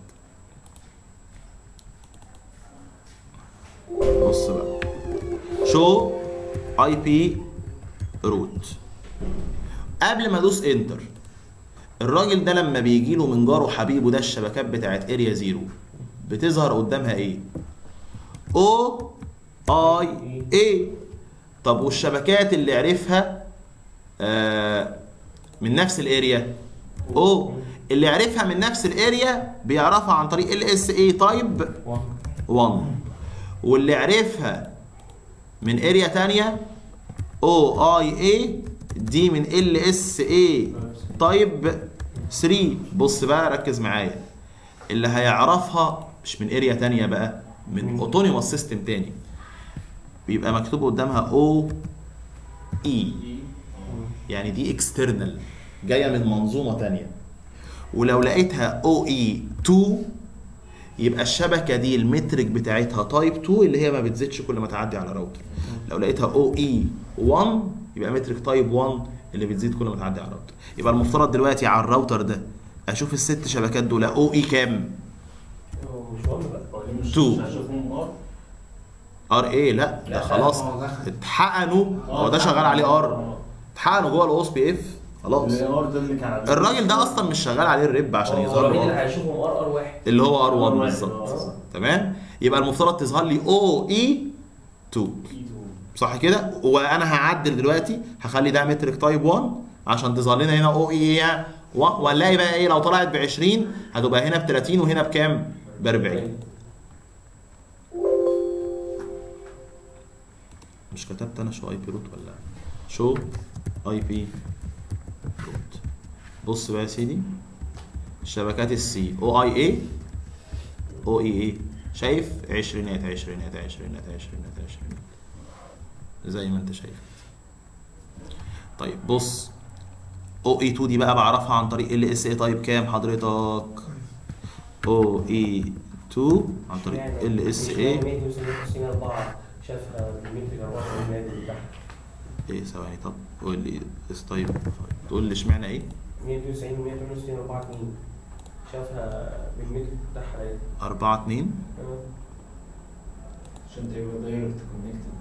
بص بقى شو اي بي روت قبل ما ادوس انتر الراجل ده لما بيجي له من جاره حبيبه ده الشبكات بتاعت اريا زيرو بتظهر قدامها ايه او اي اي طب والشبكات اللي عرفها آه من نفس الاريا او اللي عرفها من نفس الاريا بيعرفها عن طريق ال اس اي تايب 1 واللي عرفها من اريا تانية او اي اي دي من ال اس اي تايب 3 بص بقى ركز معايا اللي هيعرفها مش من اريا تانية بقى من اوتونيموس سيستم تاني بيبقى مكتوب قدامها او اي يعني دي اكسترنال جايه من منظومه تانية ولو لقيتها او اي 2 يبقى الشبكه دي المترك بتاعتها تايب 2 اللي هي ما بتزيدش كل ما تعدي على راوتر لو لقيتها او اي 1 يبقى مترك تايب 1 اللي بتزيد كل ما تعدي على الراوتر يبقى المفترض دلوقتي على الراوتر ده اشوف الست شبكات دول او اي كام مش مهم بقى هو ليه مش Two. مش هشوفهم ار ار ايه لا ده لا، خلاص هو دخل. اتحقنوا هو ده شغال عليه ار اتحقنوا جوه الاوس بي اف خلاص الار ده اللي كان على الراجل ده اصلا مش شغال عليه الريب عشان هو يظهر الوحيد له اللي R. هيشوفهم ار ار واحد اللي هو ار 1 R1 بالظبط آه. تمام يبقى المفترض تظهر لي او اي 2 صح كده وانا هعدل دلوقتي هخلي ده مترك تايب 1 عشان تظهر لنا هنا او اي وهنلاقي بقى ايه لو طلعت ب 20 هتبقى هنا ب 30 وهنا بكام؟ ب 40 مش كتبت انا شو اي بي روت ولا شو اي بي روت بص بقى يا سيدي شبكات السي او اي اي او اي اي شايف عشرينات عشرينات عشرينات عشرينات عشرينات زي ما انت شايف طيب بص او اي 2 دي بقى بعرفها عن طريق ال اس اي تايب كام حضرتك او اي 2 عن طريق ال اس اي 194 شافها بالمتر 84 نادي تحت ايه ثواني طب قول لي اس تايب تقول لي اشمعنى ايه 192 168 4 2 شافها بالمتر بتاعها نادي 4 2 تمام عشان تبقى دايركت كونكتد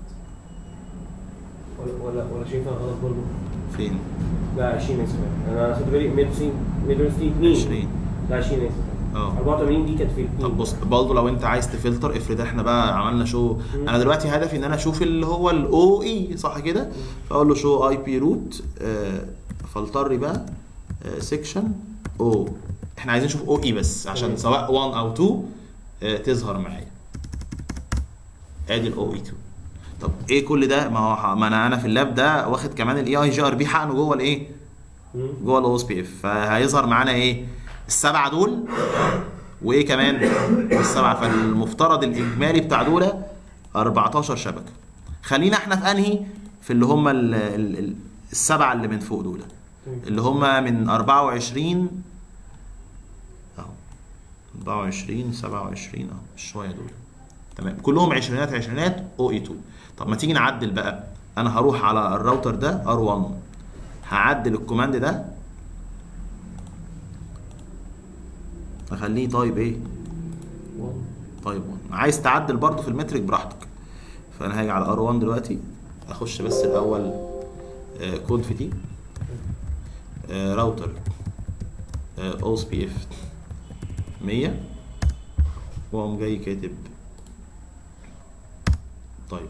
ولا ولا ولا شايفها غلط برضه فين لا 20 اسف انا خدت بالي 190 192 2 20 لا 20 اسف اه 84 دي كانت في طب 2 بص برضه لو انت عايز تفلتر افرض احنا بقى عملنا شو انا دلوقتي هدفي ان انا اشوف اللي هو الاو اي صح كده فاقول له شو اي بي روت فلتر لي بقى سيكشن او احنا عايزين نشوف او اي بس عشان تمام. سواء 1 او 2 آه، تظهر معايا ادي الاو اي 2 طب ايه كل ده ما هو ما انا انا في اللاب ده واخد كمان الاي اي جي ار بي حقنه جوه الايه جوه الاو اس بي اف فهيظهر معانا ايه السبعه دول وايه كمان السبعه فالمفترض الاجمالي بتاع دول 14 شبكه خلينا احنا في انهي في اللي هم ال- ال- ال- السبعه اللي من فوق دول اللي هم من 24 اهو 24 27 اهو شويه دول تمام كلهم عشرينات عشرينات او اي 2 طب ما تيجي نعدل بقى انا هروح على الراوتر ده ار1 هعدل الكوماند ده اخليه تايب ايه تايب 1 عايز تعدل برضه في المترك براحتك فانا هاجي على ار1 دلوقتي اخش بس الاول كود في دي آه، راوتر او اس بي اف 100 واقوم جاي كاتب تايب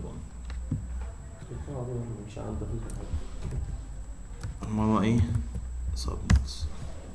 1 مش عارف ما هو ايه سبنتس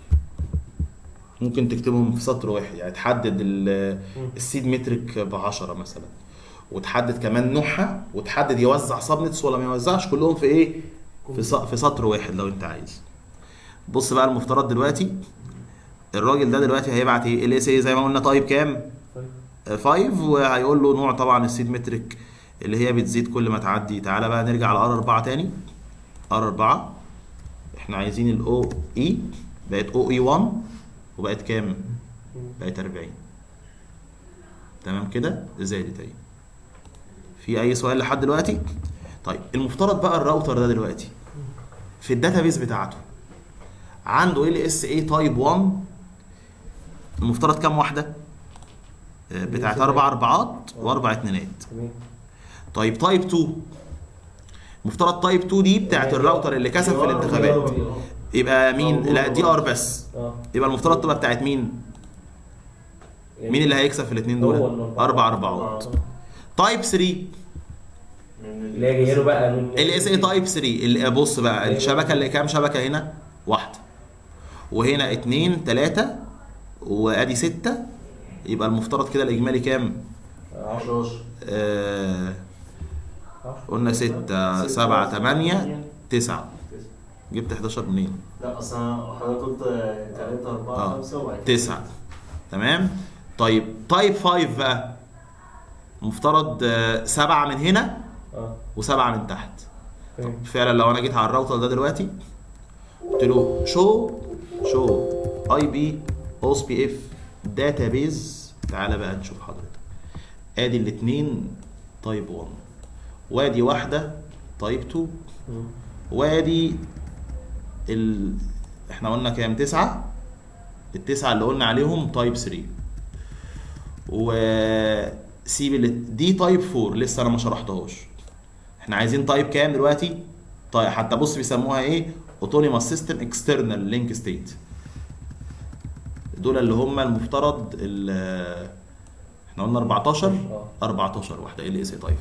ممكن تكتبهم في سطر واحد يعني تحدد ال- السيد مترك ب 10 مثلا وتحدد كمان نوعها وتحدد يوزع سبنتس ولا ما يوزعش كلهم في ايه في س- في سطر واحد لو انت عايز بص بقى المفترض دلوقتي الراجل ده دلوقتي هيبعت ايه ال اس اي زي ما قلنا تايب كام 5 وهيقول له نوع طبعا السيد مترك اللي هي بتزيد كل ما تعدي تعالى بقى نرجع على ار 4 تاني ار 4 احنا عايزين الاو اي بقت او اي 1 وبقت كام؟ بقت 40 تمام كده زادت اهي في اي سؤال لحد دلوقتي؟ طيب المفترض بقى الراوتر ده دلوقتي في الداتابيس بتاعته عنده ال اس اي تايب 1 المفترض كام واحده؟ آه، بتاعت اربع اربعات واربع اتنينات تمام طيب تايب 2 مفترض تايب 2 دي بتاعت الراوتر اللي كسب في الانتخابات يبقى مين؟ لا دي ار بس اه يبقى المفترض تبقى بتاعت مين؟ مين اللي هيكسب في الاثنين دول؟ هو الأربعة. اربع اربعات تايب 3 اللي هي جايه له بقى من ال اس اي تايب 3 اللي بص بقى الشبكه اللي كام شبكه هنا؟ واحده وهنا اتنين تلاته وادي سته يبقى المفترض كده الاجمالي كام؟ 10 آه قلنا ستة سبعة تمانية تسعة جبت 11 منين؟ لا اصلا حضرتك قلت 3 4 آه. 5 وبعد كده تسعة تمام طيب تايب 5 بقى مفترض آه، سبعة من هنا اه وسبعة من تحت فاهم فعلا لو انا جيت على الراوتر ده دلوقتي قلت له شو شو اي بي او اس بي اف داتابيز تعالى بقى نشوف حضرتك ادي الاثنين تايب 1 وادي واحده تايب 2 مم. وادي ال... احنا قلنا كام تسعة التسعة اللي قلنا عليهم تايب 3 وسيب ال... دي تايب 4 لسه انا ما شرحتهاش احنا عايزين تايب كام دلوقتي طيب حتى بص بيسموها ايه اوتونيموس سيستم اكسترنال لينك ستيت دول اللي هم المفترض ال- احنا قلنا 14 اه 14 واحده ال اس اي تايب 5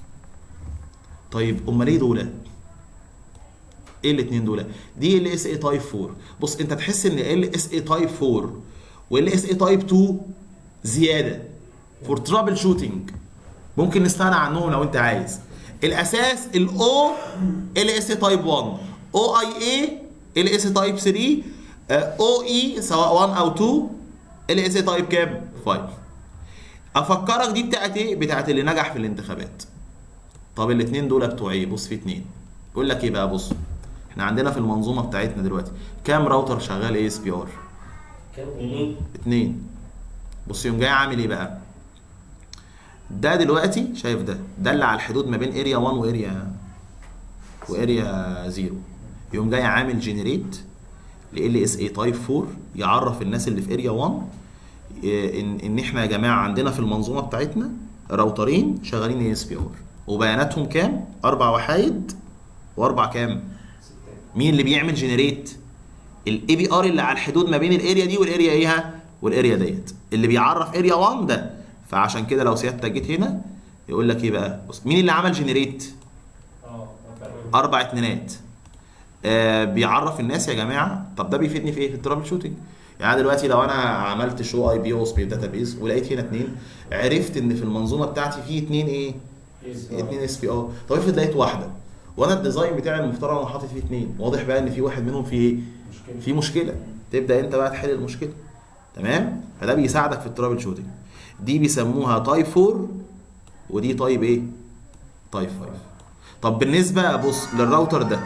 طيب امال ايه دول ايه الاثنين دول دي ال اس اي تايب 4 بص انت تحس ان ال اس اي تايب 4 وال اس اي تايب 2 زياده فور ترابل شوتنج ممكن نستغنى عنهم لو انت عايز الاساس الاو ال اس اي تايب 1 او اي اي ال اس اي تايب 3 او اي سواء 1 او 2 ال اس اي تايب كام 5 افكرك دي بتاعت ايه بتاعت اللي نجح في الانتخابات طب الاثنين دول بتوع ايه بص في اتنين يقول لك ايه بقى بص احنا عندنا في المنظومه بتاعتنا دلوقتي كام راوتر شغال اي اس بي ار كام اتنين اتنين بص يوم جاي عامل ايه بقى ده دلوقتي شايف ده ده اللي على الحدود ما بين اريا 1 واريا واريا 0 يوم جاي عامل جنريت ل اس اي تايب 4 يعرف الناس اللي في اريا 1 إيه، ان ان احنا يا جماعه عندنا في المنظومه بتاعتنا راوترين شغالين اي اس بي ار وبياناتهم كام؟ اربع وحايد واربع كام؟ مين اللي بيعمل جنريت؟ الاي بي ار اللي على الحدود ما بين الاريا دي والاريا ايه والاريا ديت اللي بيعرف اريا 1 ده فعشان كده لو سيادتك جيت هنا يقول لك ايه بقى بص مين اللي عمل جنريت اه اربع اتنينات آه بيعرف الناس يا جماعه طب ده بيفيدني في ايه في الترابل شوتنج يعني دلوقتي لو انا عملت شو اي بي او سبيس داتابيز ولقيت هنا اتنين عرفت ان في المنظومه بتاعتي في اتنين ايه اتنين اس بي ار طب افرض لقيت واحده وانا الديزاين بتاعي المفترض انا حاطط فيه اتنين واضح بقى ان في واحد منهم فيه ايه مشكلة في مشكله تبدا انت بقى تحل المشكله تمام فده بيساعدك في الترابل شوتنج دي بيسموها تايب 4 ودي تايب ايه تايب 5 طب بالنسبه بص للراوتر ده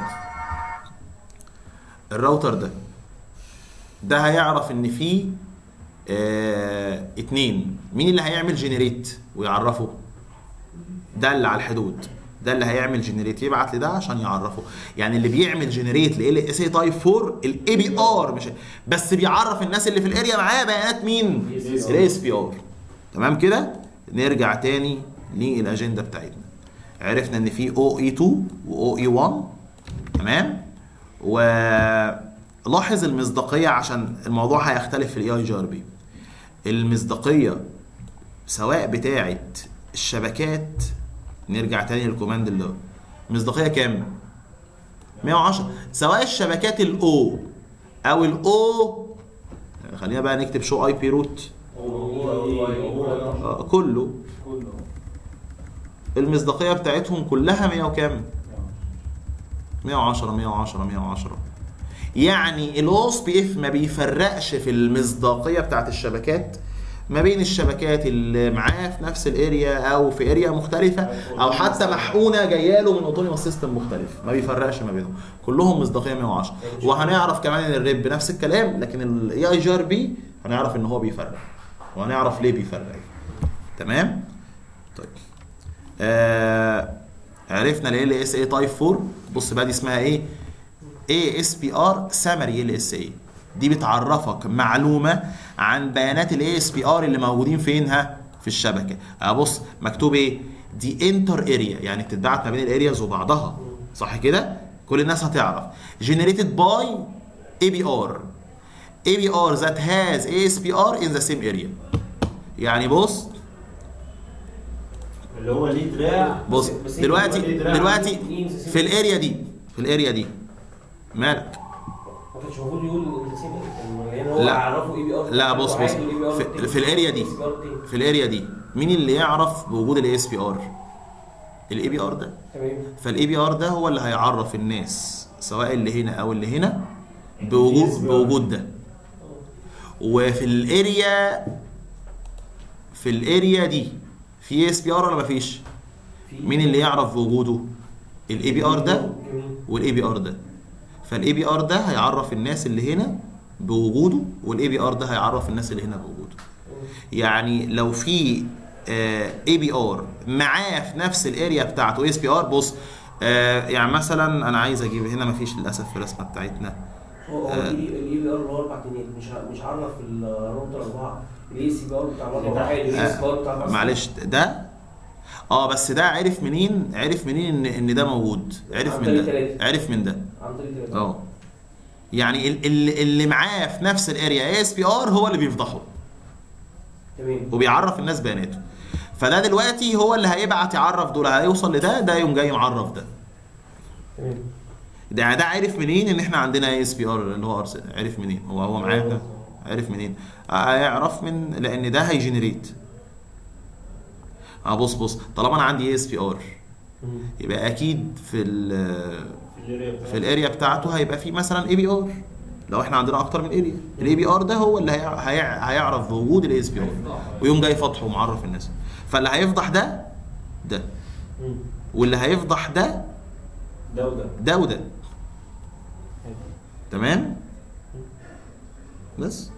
الراوتر ده ده هيعرف ان فيه آه اتنين مين اللي هيعمل جنريت ويعرفه ده اللي على الحدود ده اللي هيعمل جنريت يبعت لده عشان يعرفه يعني اللي بيعمل جنريت ل اس اي تايب 4 الاي بي ار مش بس بيعرف الناس اللي في الاريا معاه بيانات مين الاس بي ار تمام كده نرجع تاني للاجنده بتاعتنا عرفنا ان في او اي 2 واو اي 1 تمام ولاحظ المصداقيه عشان الموضوع هيختلف في الاي اي جي ار بي المصداقيه سواء بتاعه الشبكات نرجع تاني للكوماند اللي هو مصداقيه كام 110 سواء الشبكات الاو او الاو خلينا بقى نكتب شو اي بي روت آه، كله كله المصداقيه بتاعتهم كلها 100 وكام 110 110 110 يعني الاوس بي اف ما بيفرقش في المصداقيه بتاعت الشبكات ما بين الشبكات اللي معاه في نفس الاريا او في اريا مختلفه او حتى محقونه جايه له من اوتونيموس سيستم مختلف ما بيفرقش ما بينهم كلهم مصداقيه 110 وهنعرف كمان ان الريب بنفس الكلام لكن الاي اي جي ار بي هنعرف ان هو بيفرق وهنعرف ليه بيفرق تمام طيب آه عرفنا ال اس اي تايب 4 بص بقى دي اسمها ايه اي اس بي ار سامري ال اس اي دي بتعرفك معلومه عن بيانات الاي اس بي ار اللي موجودين فين ها في الشبكه ابص مكتوب ايه دي انتر اريا يعني بتتبعت ما بين الارياز وبعضها صح كده كل الناس هتعرف generated by ABR ABR that has ASPR in the same area يعني بص اللي هو ليه دراع بص بس هي دلوقتي دلوقتي دراع. دلوقتي في الاريا دي في الاريا دي مالك ما كانش المفروض يقول الانتسيب يعني هو لا. عرفه اي بي ار لا بص بص في, في الاريا دي في الاريا دي مين اللي يعرف بوجود الاي اس بي ار الاي بي ار ده تمام فالاي بي ار ده هو اللي هيعرف الناس سواء اللي هنا او اللي هنا بوجود بوجود ده وفي الاريا في الاريا دي في اس بي ار ولا مفيش مين اللي يعرف بوجوده الاي بي ار ده والاي بي ار ده فالاي بي ار ده هيعرف الناس اللي هنا بوجوده والاي بي ار ده هيعرف الناس اللي هنا بوجوده يعني لو في اي بي ار معاه في نفس الاريا بتاعته اس بي ار بص آه يعني مثلا انا عايز اجيب هنا مفيش للاسف في الرسمه بتاعتنا هو الاي بي ار اللي هو اربع تنين مش ع- مش عرف الراوتر اربعه الاي سي بي ار بتاع الاربع واحد الاي سي بي ار بتاع الاربع معلش ده اه بس ده عرف منين عرف منين ان ان ده موجود عرف عن من طريق ده تلاتة. عرف من ده عن طريق تلاتة. اه يعني ال- ال- اللي معاه في نفس الاريا اس بي ار هو اللي بيفضحه تمام وبيعرف الناس بياناته فده دلوقتي هو اللي هيبعت يعرف دول هيوصل لده ده يوم جاي معرف ده تمام ده ده عرف منين ان احنا عندنا اس بي ار اللي هو ارسل عرف منين هو هو معانا عرف منين هيعرف من لان ده هيجنريت اه بص بص طالما انا عندي اس بي ار مم. يبقى اكيد في ال في الاريا في الاريا بتاعته هيبقى في مثلا اي بي ار لو احنا عندنا اكتر من اريا الاي بي ار ده هو اللي هي- هي- هيعرف بوجود الاس بي ار ويوم جاي فاتحه ومعرف الناس فاللي هيفضح ده ده مم. واللي هيفضح ده ده وده ده وده تمام بس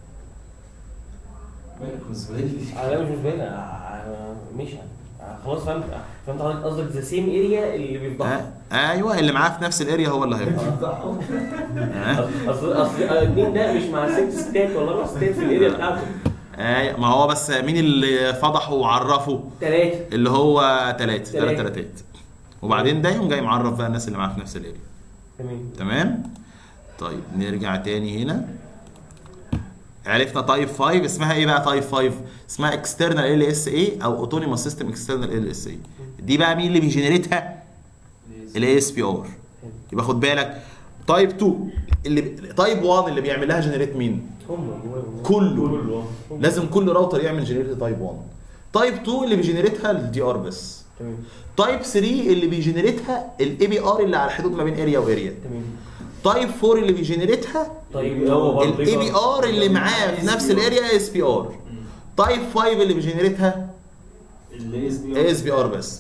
مالك مزبلي انا مش بالنسبه لي آه، مش آه، خلاص فهمت آه، فهمت حضرتك قصدك ذا سيم اريا اللي بيفضحها آه. ايوه اللي معاه في نفس الاريا هو اللي هيفضح آه. اصل اصل اتنين ده مش مع ست ستات ولا اربع ستات في الاريا بتاعته آه. ما هو بس مين اللي فضحه وعرفه ثلاثه اللي هو تلاتة تلاتة. تلات تلاتات وبعدين ده يوم جاي معرف بقى الناس اللي معاه في نفس الاريا تمام تمام طيب نرجع تاني هنا عرفنا تايب 5 اسمها ايه بقى تايب 5 اسمها اكسترنال ال اس اي او اوتونيموس سيستم اكسترنال ال اس اي دي بقى مين اللي بيجنريتها الاي اس بي ار يبقى خد بالك تايب 2 اللي تايب 1 اللي بيعمل لها جنريت مين هم كله لازم كل راوتر يعمل جنريت تايب 1 تايب 2 اللي بيجنريتها الدي ار بس تمام تايب 3 اللي بيجنريتها الاي بي ار اللي على الحدود ما بين اريا واريا تمام تايب 4 اللي بيجنريتها طيب هو برضه الاي بي ار اللي معاه في نفس الاريا اس بي ار تايب 5 اللي بيجنريتها الاس بي اس بي ار بس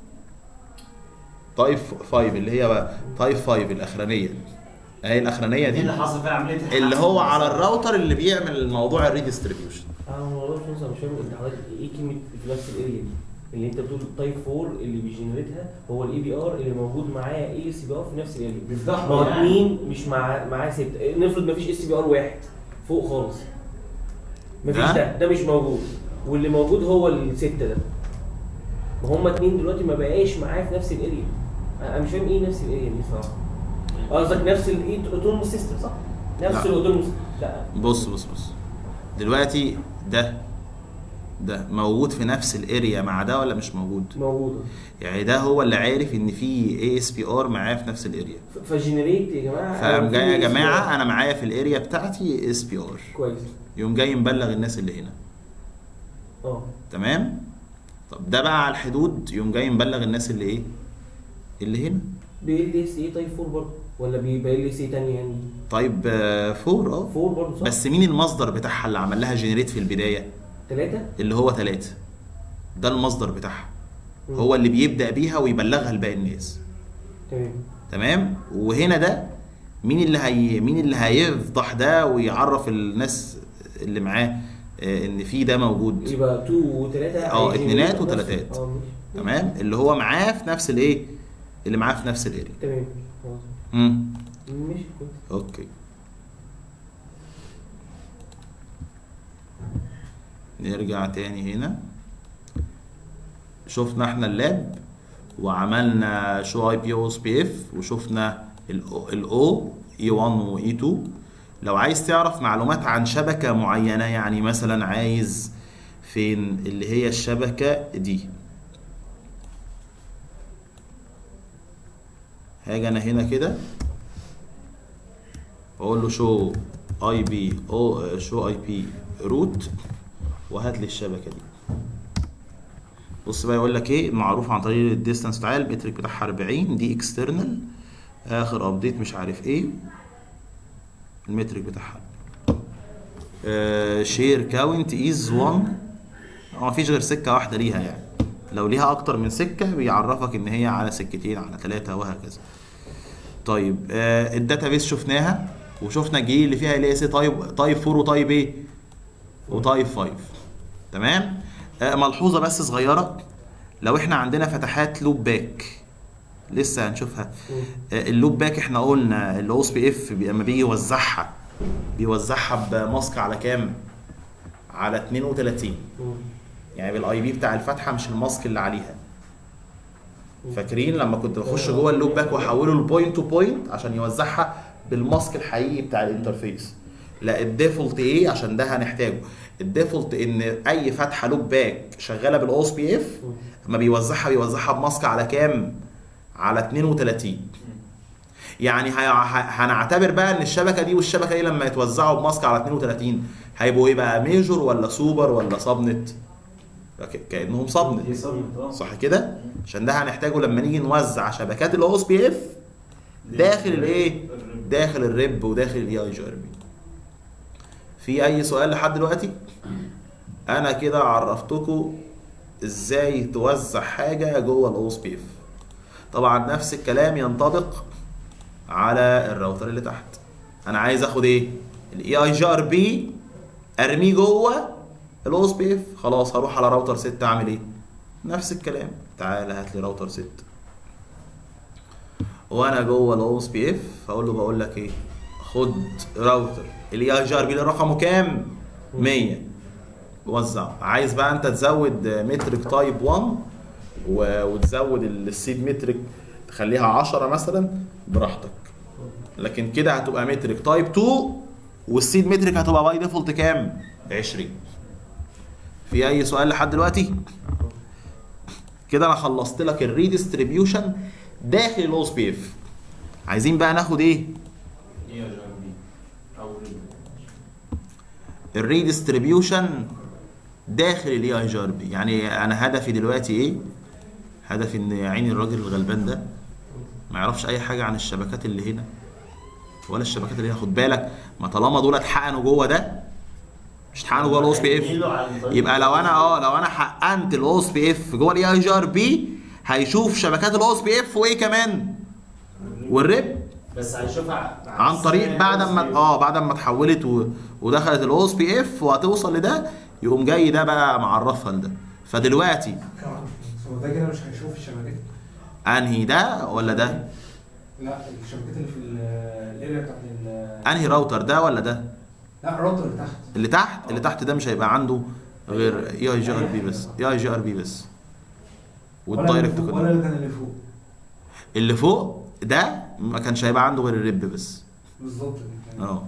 تايب 5 اللي هي بقى تايب 5 الاخرانيه اهي الاخرانيه دي دي اللي حصل فيها عمليه اللي هو على الراوتر اللي بيعمل موضوع الريديستريبيوشن انا ما اعرفش مثلا مش فاهم انت حضرتك ايه كلمه في نفس الاريا دي اللي انت بتقول تايب 4 اللي بيجنريتها هو الاي بي ار اللي موجود معاه اي اس بي ار في نفس الاريا بيفضحوا ما هو يعني. اتنين مش مع معاه ست نفرض ما فيش اس بي ار واحد فوق خالص ما فيش ده؟ ده ده مش موجود واللي موجود هو الستة ده ما هما اتنين دلوقتي ما بقاش معاه في نفس الاريا انا مش فاهم ايه نفس الاريا دي صراحه قصدك نفس الايه اوتونوموس سيستم صح؟ نفس لا. الاوتونوموس لا بص بص بص دلوقتي ده ده موجود في نفس الاريا مع ده ولا مش موجود موجوده يعني ده هو اللي عارف ان في اي اس بي ار معاه في نفس الاريا ف- فجنريت يا جماعه فقام جاي يا في جماعه انا معايا في الاريا بتاعتي اس بي ار كويس يقوم جاي مبلغ الناس اللي هنا اه تمام طب ده بقى على الحدود يقوم جاي مبلغ الناس اللي ايه اللي هنا بي ال اس اي تايب 4 برضه ولا بي ال اس اي تاني يعني طيب آه، فور اه 4 برضه صح؟ بس مين المصدر بتاعها اللي عمل لها جنريت في البدايه ثلاثة؟ اللي هو ثلاثة ده المصدر بتاعها هو اللي بيبدأ بيها ويبلغها لباقي الناس تمام تمام وهنا ده مين اللي هي مين اللي هيفضح ده ويعرف الناس اللي معاه آه، ان في ده موجود يبقى 2 و3 اه، اتنينات وتلاتات. اه ماشي تمام اللي هو معاه في نفس الايه اللي معاه في نفس الاريا تمام خلاص امم ماشي كويس اوكي نرجع تاني هنا شفنا احنا اللاب وعملنا شو اي بي او اس بي اف وشفنا الاو اي 1 واي 2 لو عايز تعرف معلومات عن شبكة معينة يعني مثلا عايز فين اللي هي الشبكة دي هاجي انا هنا كده واقول له شو اي بي او شو اي بي روت وهات لي الشبكه دي بص بقى يقول لك ايه معروف عن طريق الديستانس بتاع المترك بتاعها 40 دي اكسترنال اخر ابديت مش عارف ايه المترك بتاعها شير كاونت از 1 هو مفيش غير سكه واحده ليها يعني لو ليها اكتر من سكه بيعرفك ان هي على سكتين على ثلاثه وهكذا طيب آه الداتابيس شفناها وشفنا الجي اللي فيها ال اس تايب تايب 4 وتايب ايه وتايب 5 تمام آه ملحوظه بس صغيره لو احنا عندنا فتحات لوب باك لسه هنشوفها آه اللوب باك احنا قلنا الاو اس بي اف لما بيجي يوزعها بيوزعها بماسك على كام على 32 مم. يعني بالاي بي بتاع الفتحه مش الماسك اللي عليها فاكرين لما كنت بخش جوه اللوب باك واحوله لبوينت تو بوينت عشان يوزعها بالماسك الحقيقي بتاع الانترفيس لا الديفولت ايه عشان ده هنحتاجه الديفولت ان اي فتحه لوب باك شغاله بالاو اس بي اف اما بيوزعها بيوزعها بماسك على كام على 32 يعني هي- ه- هنعتبر بقى ان الشبكه دي والشبكه دي لما يتوزعوا بماسك على 32 هيبقوا ايه بقى ميجور ولا سوبر ولا سبنت ك- كانهم سبنت دي صدمة اه صح كده عشان ده هنحتاجه لما نيجي نوزع شبكات الاو اس بي اف داخل الايه داخل الريب وداخل الاي اي جي ار بي في اي سؤال لحد دلوقتي انا كده عرفتكم ازاي توزع حاجه جوه الاو اس بي اف طبعا نفس الكلام ينطبق على الراوتر اللي تحت انا عايز اخد ايه الاي اي جي ار بي ارميه جوه الاو اس بي اف خلاص هروح على راوتر 6 اعمل ايه نفس الكلام تعالى هات لي راوتر 6 وانا جوه الاو اس بي اف هقول له بقول لك ايه خد راوتر الاي اي جي ار بي ده رقمه كام 100 وزع عايز بقى انت تزود مترك تايب 1 و- وتزود السيد مترك تخليها 10 مثلا براحتك لكن كده هتبقى مترك تايب 2 والسيد مترك هتبقى باي ديفولت كام 20 في اي سؤال لحد دلوقتي كده انا خلصت لك الريديستريبيوشن داخل الاو اس بي اف عايزين بقى ناخد ايه ايه يا جار بي او الريديستريبيوشن داخل الاي اي جي ار بي يعني انا هدفي دلوقتي ايه هدفي ان يا عيني الراجل الغلبان ده ما يعرفش اي حاجه عن الشبكات اللي هنا ولا الشبكات اللي هنا خد بالك ما طالما دول اتحقنوا جوه ده مش اتحقنوا جوه الاو اس بي اف يبقى لو انا اه لو انا حقنت الاو اس بي اف جوه الاي اي جي ار بي هيشوف شبكات الاو اس بي اف وايه كمان والريب بس هيشوفها عن طريق بعد ما اه بعد ما اتحولت و... ودخلت الاو اس بي اف وهتوصل لده يقوم جاي ده بقى معرفها لده فدلوقتي هو ده كده مش هيشوف الشبكات انهي ده ولا ده لا الشبكات اللي في ال- الاريا بتاعت ال- انهي راوتر ده ولا ده لا الراوتر اللي تحت اللي تحت اللي تحت ده مش هيبقى عنده غير اي اي جي ار بي بس اي اي جي ار بي بس ولا والدايركت اللي فوق- ولا كونكت اللي كان اللي فوق اللي فوق ده ما كانش هيبقى عنده غير الريب بس بالظبط كده. اه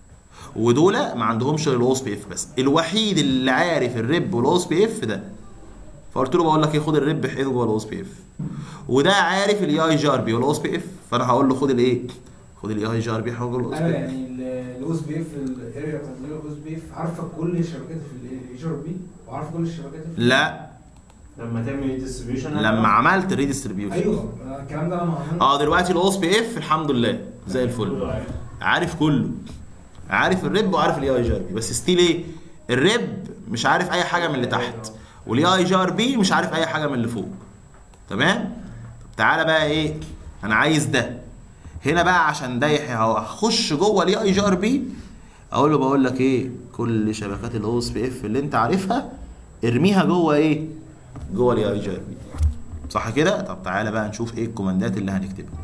ودول ما عندهمش غير الاو اس بي اف بس الوحيد اللي عارف الريب والاو اس بي اف ده فقلت له بقول لك ايه خد الريب حيده جوه الاو اس بي اف وده عارف الاي اي جي ار بي والاو اس بي اف فانا هقول له خد الايه خد الاي اي جي ار بي حيده جوه الاو اس انا بي اف يعني الاو اس بي اف الاريا بتاعت الاو اس بي اف عارفه كل الشبكات في الاي جي ار بي وعارفه كل الشبكات في لا لما تعمل ديستريبيوشن لما عملت ريديستريبيوشن ايوه أنا الكلام ده لما عملت اه دلوقتي الاو اس بي اف الحمد لله زي الفل عارف كله عارف الريب وعارف الاي اي جي ار بي بس ستيل ايه الريب مش عارف اي حاجه من اللي تحت والاي اي جي ار بي مش عارف اي حاجه من اللي فوق تمام طب تعالى بقى ايه انا عايز ده هنا بقى عشان ده يح- هخش جوه الاي اي جي ار بي اقول له بقول لك ايه كل شبكات الاو اس بي اف اللي انت عارفها ارميها جوه ايه جوه الاي اي جي ار بي صح كده طب تعالى بقى نشوف ايه الكوماندات اللي هنكتبها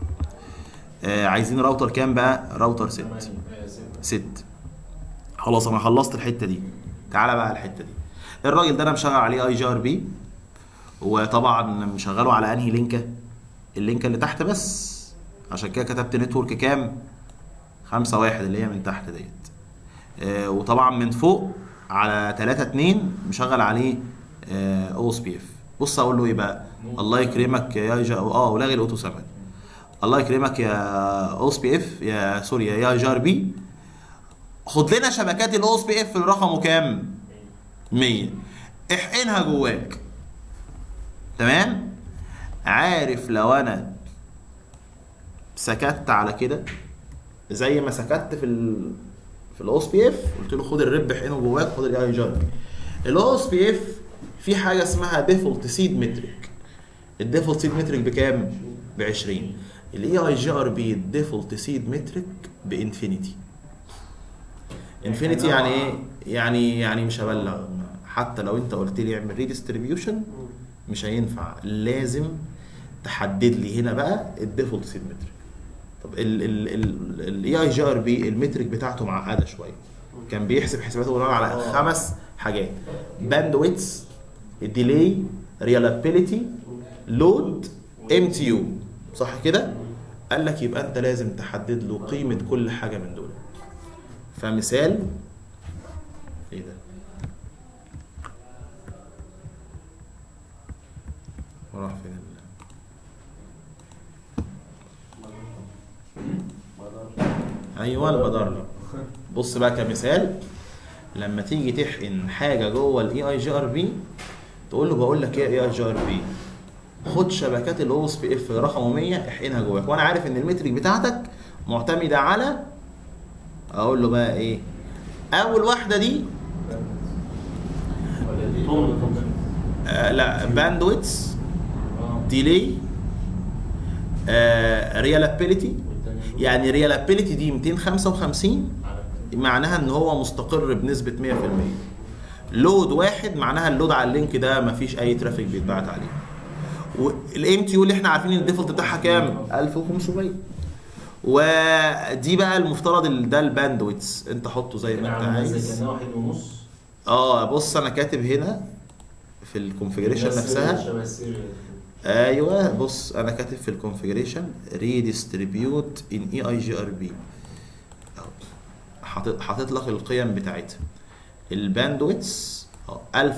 آه عايزين راوتر كام بقى راوتر 6 ست خلاص انا خلصت الحته دي تعالى بقى الحته دي الراجل ده انا مشغل عليه اي جي ار بي وطبعا مشغله على انهي لينكه اللينكه اللي تحت بس عشان كده كتبت نتورك كام خمسة واحد اللي هي من تحت ديت آه وطبعا من فوق على 3 2 مشغل عليه او اس بي اف بص اقول له ايه بقى الله يكرمك يا جا اه ولاغي الاوتو 7 الله يكرمك يا او اس بي اف يا سوري يا جي ار بي خد لنا شبكات الاو اس بي اف اللي رقمه كام 100 احقنها جواك تمام عارف لو انا سكت على كده زي ما سكت في ال في الاو اس بي اف قلت له خد الرب احقنه جواك خد الاي جي ار بي الاو اس بي اف في حاجه اسمها ديفولت سيد مترك الديفولت سيد مترك بكام ب 20 الاي اي جي ار بي الديفولت سيد مترك بانفينيتي انفينيتي يعني ايه يعني يعني مش هبلغ حتى لو انت قلت لي اعمل ريديستريبيوشن مش هينفع لازم تحدد لي هنا بقى الديفولت سيد مترك طب الاي اي جي ار بي المترك بتاعته معقده شويه كان بيحسب حساباته بناء على خمس حاجات باندويتس الديلي ريلابيليتي لود ام تي يو صح كده قال لك يبقى انت لازم تحدد له قيمه كل حاجه من دول فمثال ايه ده وراح فين ال- ايوه البدارلة بص بقى كمثال لما تيجي تحقن حاجه جوه الاي اي جي ار بي تقول له بقول لك ايه اي اي جي ار بي خد شبكات الاو اس بي اف رقمه 100 احقنها جواك وانا عارف ان المترك بتاعتك معتمده على اقول له بقى ايه اول واحده دي آه لا باندويتس ديلي ريلابيليتي يعني ريلابيليتي دي 255 معناها ان هو مستقر بنسبه 100% لود واحد معناها اللود على اللينك ده مفيش اي ترافيك بيتبعت عليه والام تي يو اللي احنا عارفين الديفولت بتاعها كام 1500 ودي بقى المفترض ال- ده الباندويتس انت حطه زي ما انت عايز كان واحد ونص اه بص انا كاتب هنا في الكونفجريشن بس نفسها شبه السيريال. ايوه بص انا كاتب في الكونفجريشن ريديستريبيوت ان اي اي جي ار بي حاطط حاطط لك القيم بتاعتها الباندويتس آه،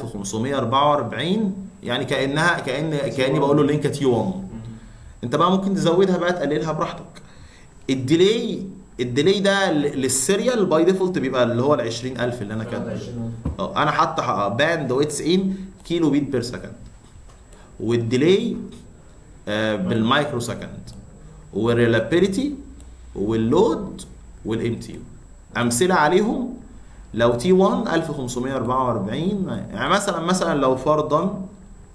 1544 يعني كانها كان كاني بقول له لينك تي 1 انت بقى ممكن تزودها بقى تقللها براحتك الديلي الديلي ده ل- للسيريال باي ديفولت بيبقى اللي هو ال 20000 اللي انا كاتبه ده. اه انا حاطط باند ويتس ان كيلو بيت بير سكند والديلي آه بالمايكرو سكند والريلابيليتي واللود والام تي امثله عليهم لو تي 1 1544 يعني مثلا مثلا لو فرضا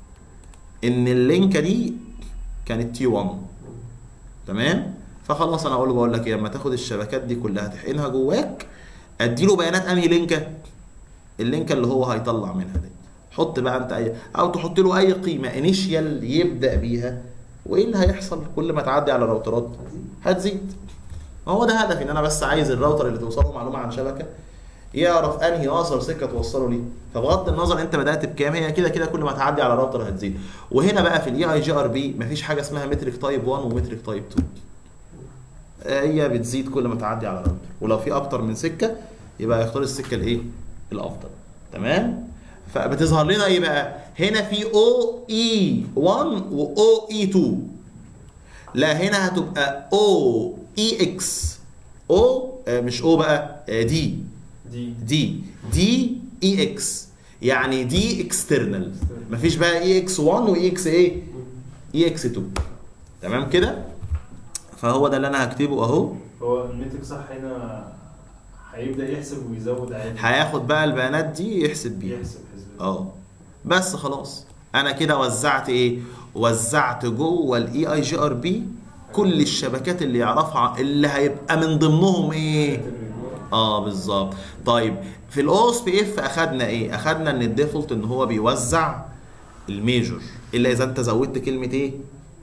ان اللينكه دي كانت تي 1 تمام فخلاص انا اقول له بقول لك ايه لما تاخد الشبكات دي كلها تحقنها جواك اديله بيانات انهي لينكه اللينكه اللي هو هيطلع منها دي حط بقى انت اي او تحط له اي قيمه انيشيال يبدا بيها وايه اللي هيحصل كل ما تعدي على راوترات هتزيد ما هو ده هدفي ان انا بس عايز الراوتر اللي توصله معلومه عن شبكه يعرف انهي اقصر سكه توصله ليه فبغض النظر انت بدات بكام هي كده كده كل ما تعدي على راوتر هتزيد وهنا بقى في الاي اي جي ار بي مفيش حاجه اسمها متريك تايب 1 ومتريك تايب 2 هي بتزيد كل ما تعدي على راوتر ولو في اكتر من سكه يبقى يختار السكه الايه الافضل تمام فبتظهر لنا ايه بقى هنا في او اي 1 واو اي 2 لا هنا هتبقى او اي اكس او مش او بقى آه، دي دي دي دي اي اكس يعني دي اكسترنال مفيش بقى اي اكس 1 واي اكس ايه اي اكس 2 تمام كده فهو ده اللي انا هكتبه اهو هو المترك صح هنا هيبدا يحسب ويزود عادي هياخد بقى البيانات دي يحسب بيها يحسب حسب اه بس خلاص انا كده وزعت ايه وزعت جوه الاي اي جي ار بي كل الشبكات اللي يعرفها اللي هيبقى من ضمنهم ايه اه بالظبط طيب في الاو اس بي اف اخدنا ايه اخدنا ان الديفولت ان هو بيوزع الميجور الا اذا انت زودت كلمه ايه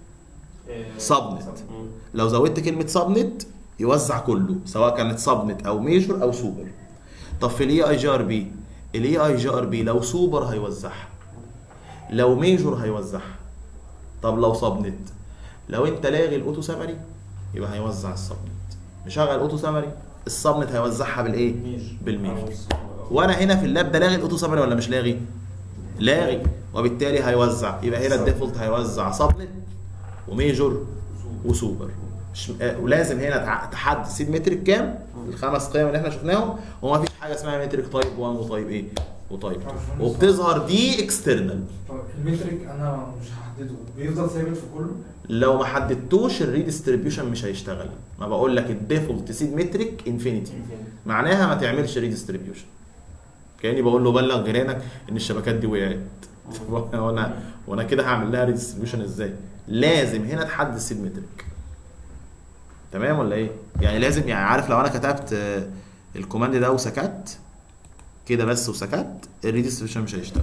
سبنت لو زودت كلمه سبنت يوزع كله سواء كانت سبنت او ميجور او سوبر طب في الاي اي جي ار بي الاي اي جي ار بي لو سوبر هيوزعها لو ميجور هيوزعها طب لو سبنت لو انت لاغي الاوتو سامري يبقى هيوزع السبنت مشغل الاوتو سامري السبنت هيوزعها بالايه بالميجور وانا هنا في اللاب ده لاغي الاوتو سامري ولا مش لاغي لاغي وبالتالي هيوزع يبقى هنا الديفولت هيوزع سبنت وميجور وسوبر مش آه، ولازم هنا تع- تحدد سيد مترك كام الخمس قيم اللي احنا شفناهم وما فيش حاجه اسمها مترك تايب 1 وتايب ايه وتايب 2 وبتظهر دي اكسترنال طب المترك انا مش هحدده بيفضل ثابت في كله لو ما حددتوش الريديستريبيوشن مش هيشتغل ما بقول لك الديفولت سيد مترك انفينيتي معناها ما تعملش ريديستريبيوشن كاني بقول له بلغ جيرانك ان الشبكات دي وقعت وانا وانا كده هعمل لها ريديستريبيوشن ازاي لازم هنا تحدد السيد مترك تمام ولا ايه يعني لازم يعني عارف لو انا كتبت آه، الكوماند ده وسكت كده بس وسكت الريديستريبيوشن مش هيشتغل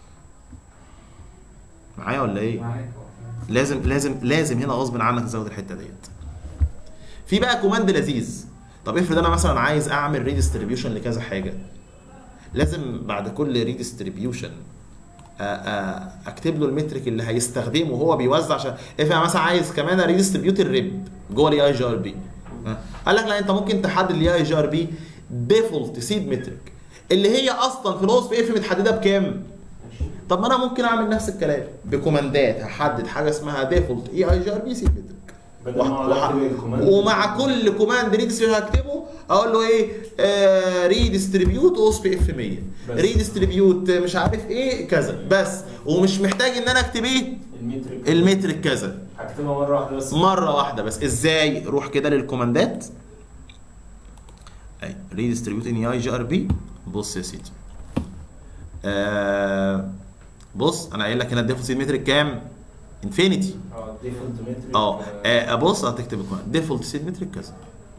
معايا ولا ايه معاك لازم لازم لازم هنا غصب عنك تزود الحته ديت في بقى كوماند لذيذ طب افرض انا مثلا عايز اعمل ريديستريبيوشن لكذا حاجه لازم بعد كل ريديستريبيوشن اكتب له المترك اللي هيستخدمه وهو بيوزع عشان افرض انا مثلا عايز كمان ريديستريبيوت الريب جوه الاي اي جي ار بي قال لك لا انت ممكن تحدد الاي اي جي ار بي ديفولت سيد مترك اللي هي اصلا في الاوس بي اف متحدده بكام؟ طب ما انا ممكن اعمل نفس الكلام بكوماندات هحدد حاجه اسمها ديفولت اي اي جي ار بي سي مترك بدل ما أقعد وح- أكتب الكوماند. ومع كل كوماند ريديستريبيوت هكتبه اقول له ايه آه ريديستريبيوت اوس بي اف 100 بس. ريديستريبيوت مش عارف ايه كذا بس ومش محتاج ان انا اكتب ايه المترك المترك كذا هكتبها مره واحده بس مره واحده بس ازاي روح كده للكوماندات اي ريديستريبيوت ان اي جي ار بي بص يا سيدي آه بص انا قايل لك هنا الديفولت سيد مترك كام انفينيتي اه ديفولت مترك اه آه، بص هتكتب القانون ديفولت سيد مترك كذا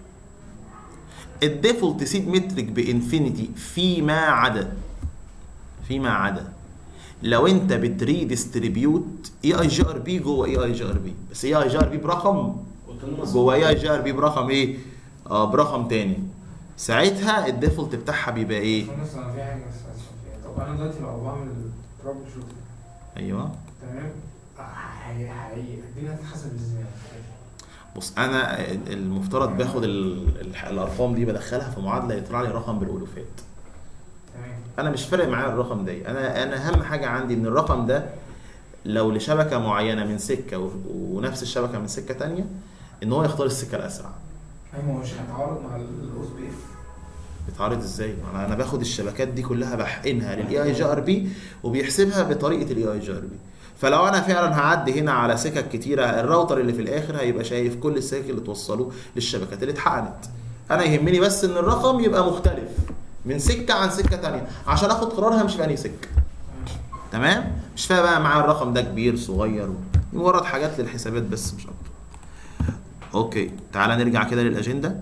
الديفولت سيد مترك بانفينيتي فيما عدا فيما عدا لو انت بتريديستريبيوت اي اي جي ار بي جوه اي اي جي ار بي بس اي اي جي ار بي برقم جوه اي اي جي ار بي برقم ايه؟ اه برقم تاني ساعتها الديفولت بتاعها بيبقى ايه؟ بص انا في حاجه بس عايز أفهم فيها. طب انا دلوقتي لو بعمل ترابل شوت ايوه تمام هي هي الدنيا هتتحسب ازاي؟ بص انا المفترض باخد ال- ال- الارقام دي بدخلها في معادله يطلع لي رقم بالالوفات تمام انا مش فارق معايا الرقم ده انا انا اهم حاجه عندي ان الرقم ده لو لشبكه معينه من سكه و- ونفس الشبكه من سكه تانية ان هو يختار السكه الاسرع ايوه ما هو مش هيتعارض مع الاوس بي اف بيتعرض ازاي؟ ما انا انا باخد الشبكات دي كلها بحقنها للاي اي جي ار بي وبيحسبها بطريقه الاي اي جي ار بي فلو انا فعلا هعدي هنا على سكك كتيره الراوتر اللي في الاخر هيبقى شايف كل السكك اللي توصله للشبكات اللي اتحقنت انا يهمني بس ان الرقم يبقى مختلف من سكه عن سكه تانية عشان اخد قرار همشي في انهي سكه تمام مش فارق بقى معايا الرقم ده كبير صغير مجرد حاجات للحسابات بس مش اكتر اوكي تعالى نرجع كده للاجنده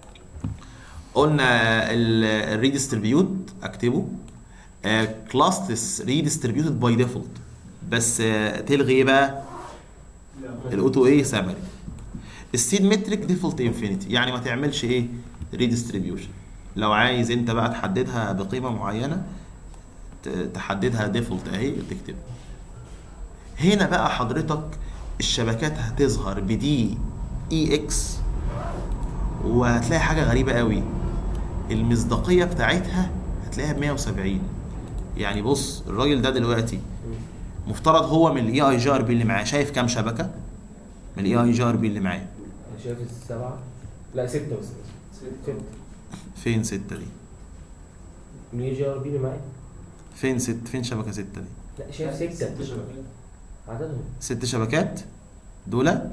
قلنا الريديستريبيوت اكتبه كلاس ريديستريبيوتد باي ديفولت بس آه، تلغي ايه بقى الاوتو ايه سامري السيد متريك ديفولت انفينيتي يعني ما تعملش ايه ريديستريبيوشن لو عايز انت بقى تحددها بقيمه معينه ت- تحددها ديفولت اهي وتكتب هنا بقى حضرتك الشبكات هتظهر بدي اي اكس وهتلاقي حاجه غريبه قوي المصداقيه بتاعتها هتلاقيها ب 170 يعني بص الراجل ده دلوقتي مفترض هو من الاي اي جي ار بي اللي معاه شايف كام شبكه من الاي اي جي ار بي اللي معاه انا شايف السبعه لا سته بس سته فين ستة دي من اي جي ار بي اللي معايا فين ست فين شبكه ستة دي لا شايف سته عددهم ست شبكات دول اه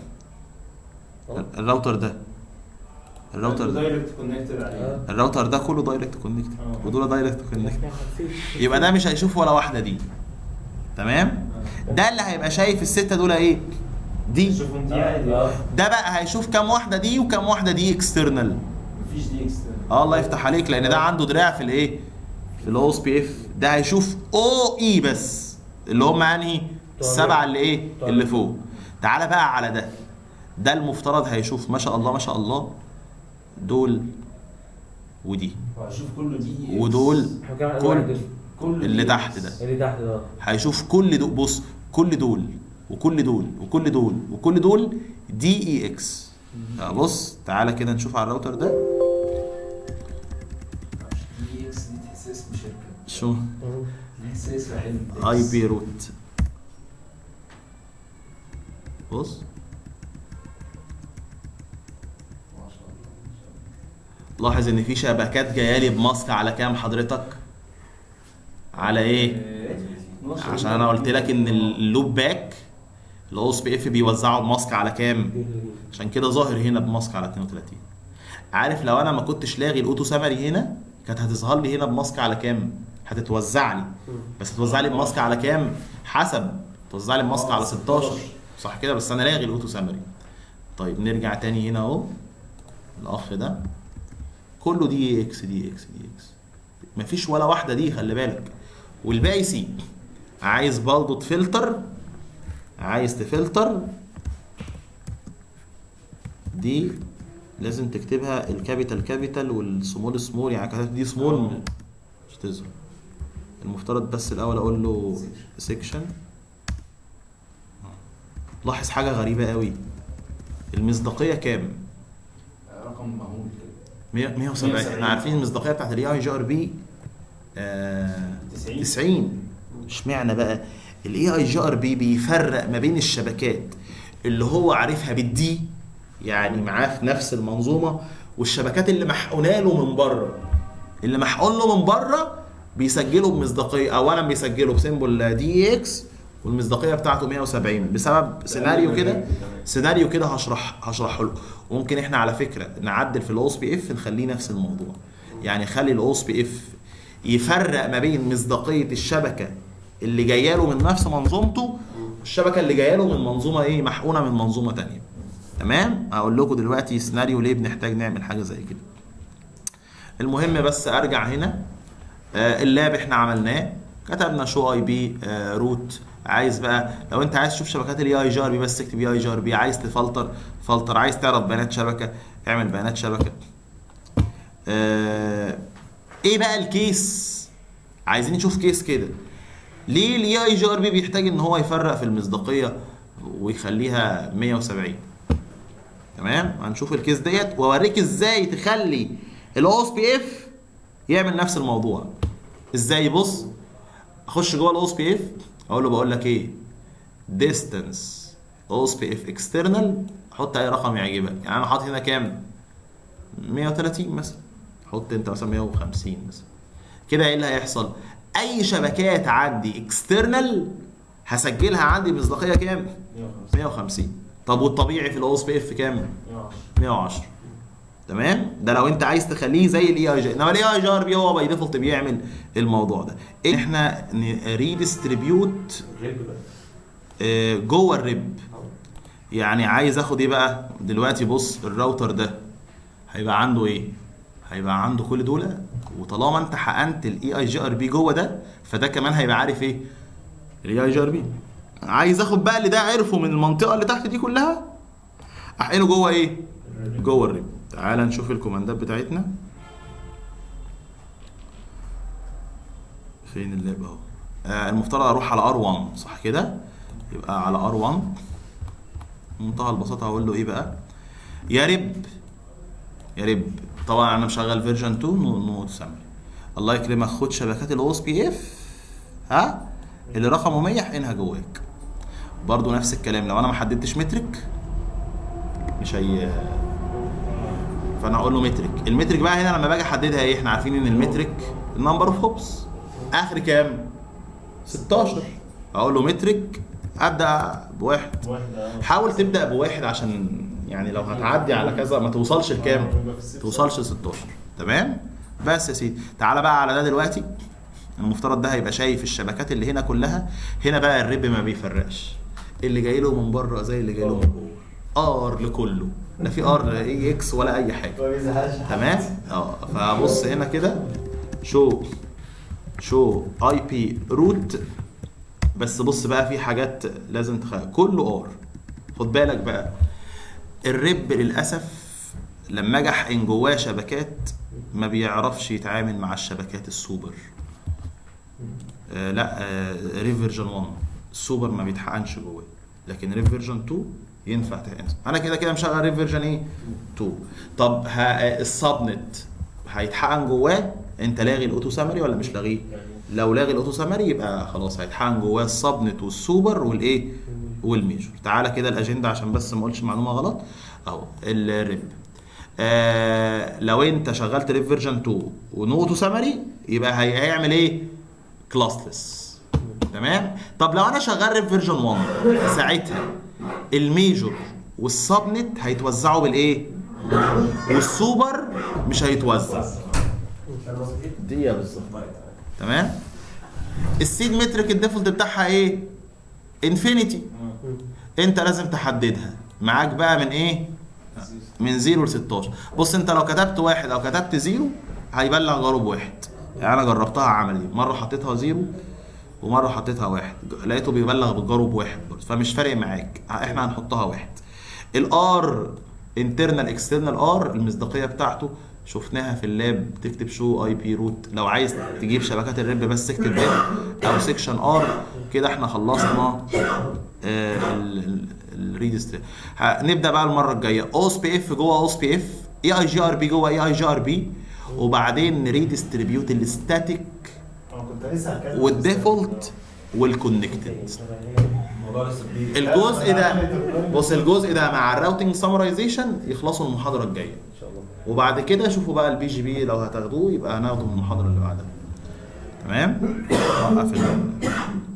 الراوتر ده الراوتر ده دايركت كونكتور عليه اه الراوتر ده كله دايركت كونكت آه. ودول دايركت كونكت احنا عارفين. يبقى ده مش هيشوف ولا واحده دي تمام ده اللي هيبقى شايف السته دول ايه دي شوفوا انت عادي اه ده بقى هيشوف كام واحده دي وكام واحده دي اكسترنال مفيش دي اكسترنال اه الله يفتح عليك لان ده عنده دراع في الايه في الاو اس بي اف ده هيشوف او اي بس اللي هم انهي السبعه اللي ايه طيب. اللي فوق تعالى بقى على ده ده المفترض هيشوف ما شاء الله ما شاء الله دول ودي وهشوف كله دي ودول احنا كام عدد كل واحد دول؟ كله اللي دي تحت إكس. ده. اللي تحت ده هيشوف كل دول بص كل دول وكل دول وكل دول وكل دول دي اي اكس بص تعالى كده نشوف على الراوتر ده دي اكس دي تحس اسم شركه شو تحس اسم حلم اي بي روت بص ما شاء الله ما شاء الله. لاحظ ان في شبكات جايه لي بماسك على كام حضرتك على ايه ما شاء عشان الله. انا قلت لك ان اللوب باك الاو اس بي اف بيوزعوا الماسك على كام دول اللي- عشان كده ظاهر هنا بماسك على 32 عارف لو انا ما كنتش لاغي الاوتو سامري هنا كانت هتظهر لي هنا بماسك على كام هتتوزع لي بس هتوزع لي بماسك على كام حسب توزع لي بماسك على 16 صح كده بس انا لاغي الاوتو سامري طيب نرجع تاني هنا اهو الاخ ده كله دي اكس دي اكس دي اكس مفيش ولا واحده دي خلي بالك والباقي سي عايز برضه تفلتر عايز تفلتر دي لازم تكتبها الكابيتال كابيتال والسمول سمول يعني كتبت دي سمول مش تظهر المفترض بس الاول اقول له سيكشن لاحظ حاجه غريبه قوي المصداقيه كام رقم مهول كده 100 170 احنا عارفين المصداقيه بتاعت الاي اي جي ار بي 90. 90 اشمعنى بقى الاي اي جي ار بي بيفرق ما بين الشبكات اللي هو عارفها بالدي يعني معاه في نفس المنظومه والشبكات اللي محقونه له من بره اللي محقون له من بره بيسجله بمصداقيه اولا بيسجله بسيمبل دي اكس والمصداقيه بتاعته 170 بسبب سيناريو كده سيناريو كده هشرح هشرحه لكم وممكن احنا على فكره نعدل في الاوس بي اف نخليه نفس الموضوع يعني خلي الاوس بي اف يفرق ما بين مصداقيه الشبكه اللي جايه له من نفس منظومته الشبكه اللي جايه له من منظومه ايه محقونه من منظومه تانية تمام هقول لكم دلوقتي سيناريو ليه بنحتاج نعمل حاجه زي كده المهم بس ارجع هنا آه، اللاب احنا عملناه كتبنا شو اي بي روت عايز بقى لو انت عايز تشوف شبكات الاي اي جي ار بي بس اكتب اي اي جي ار بي عايز تفلتر فلتر عايز تعرف بيانات شبكه اعمل بيانات شبكه آه، ايه بقى الكيس عايزين نشوف كيس كده ليه الاي اي جي ار بي بيحتاج ان هو يفرق في المصداقيه ويخليها 170 تمام هنشوف الكيس ديت واوريك ازاي تخلي الاو اس بي اف يعمل نفس الموضوع ازاي بص اخش جوه الاو اس بي اف اقول له بقول لك ايه ديستانس او اس بي اف اكسترنال حط اي رقم يعجبك يعني انا حاطط هنا كام 130 مثلا حط انت مثلا 150 مثلا كده ايه اللي هيحصل اي شبكات عندي اكسترنال هسجلها عندي مصداقيه كام 150 طب والطبيعي في الاو اس بي اف كام 110 تمام ده لو انت عايز تخليه زي الاي اي جي انما الاي اي جي ار بي هو باي ديفولت بيعمل الموضوع ده احنا ريديستريبيوت ريب بقى جوه الريب يعني عايز اخد ايه بقى دلوقتي بص الراوتر ده هيبقى عنده ايه هيبقى عنده كل دول وطالما انت حقنت الاي اي جي ار بي جوه ده فده كمان هيبقى عارف ايه الاي اي جي ار بي عايز اخد بقى اللي ده عرفه من المنطقه اللي تحت دي كلها احقنه جوه ايه جوه الريب تعال نشوف الكوماندات بتاعتنا فين اللاب اهو آه المفترض اروح على ار1 صح كده يبقى على ار1 منتهى البساطه هقول له ايه بقى يا رب يا رب طبعا انا مشغل فيرجن 2 نو نو سامري الله يكرمك خد شبكات الاو اس بي اف ها اللي رقمه 100 احقنها جواك برضو نفس الكلام لو انا ما حددتش مترك مش هي فانا اقول له مترك المترك بقى هنا لما باجي احددها ايه احنا عارفين ان المترك النمبر اوف هوبس اخر كام 16 اقول له مترك ابدا بواحد حاول تبدا بواحد عشان يعني لو هتعدي على كذا ما توصلش لكام توصلش ل 16 تمام بس يا سيدي تعالى بقى على ده دلوقتي المفترض ده هيبقى شايف الشبكات اللي هنا كلها هنا بقى الرب ما بيفرقش اللي جاي له من بره زي اللي جاي له من جوه ار لكله لا في ار اي اكس ولا اي حاجه ما بيزهقش تمام اه فبص هنا كده شو شو اي بي روت بس بص بقى في حاجات لازم تخ... كله ار خد بالك بقى الرب للاسف لما اجي احقن جواه شبكات ما بيعرفش يتعامل مع الشبكات السوبر آه لا آه ريف فيرجن 1 السوبر ما بيتحقنش جواه لكن ريف فيرجن 2 ينفع تحقن انا كده كده مشغل ريف فيرجن ايه 2 طب ها السبنت هيتحقن جواه انت لاغي الاوتو سامري ولا مش لاغيه لو لاغي الاوتو سامري يبقى خلاص هيتحقن جواه السبنت والسوبر والايه والميجور تعالى كده الاجنده عشان بس ما اقولش معلومه غلط اهو الريب آه لو انت شغلت ريب فيرجن 2 ونوتو سامري يبقى هي- هيعمل ايه كلاسلس تمام طب لو انا شغال ريب فيرجن 1 ساعتها الميجور والسبنت هيتوزعوا بالايه والسوبر مش هيتوزع دي بالظبط تمام السيد مترك الديفولت بتاعها ايه انفينيتي انت لازم تحددها معاك بقى من ايه من 0 ل 16 بص انت لو كتبت واحد او كتبت زيرو هيبلغ ضرب واحد يعني انا جربتها عملي مره حطيتها زيرو ومره حطيتها واحد لقيته بيبلغ بالجروب واحد برضه فمش فارق معاك احنا هنحطها واحد الار انترنال اكسترنال ار المصداقيه بتاعته شفناها في اللاب تكتب شو اي بي روت لو عايز تجيب شبكات الريب بس اكتب ريب او سيكشن ار كده احنا خلصنا الريدستري نبدا بقى المره الجايه او اس بي اف جوه او اس بي اف اي اي جي ار بي جوه اي اي جي ار بي وبعدين نريدستريبيوت الستاتيك انا كنت لسه هتكلم والديفولت والكونكتد الموضوع لسه جديد الجزء ده بص الجزء ده مع الراوتنج سمرايزيشن يخلصوا المحاضره الجايه ان شاء الله وبعد كده شوفوا بقى البي جي بي لو هتاخدوه يبقى هناخده من المحاضره اللي بعدها تمام وقف ال-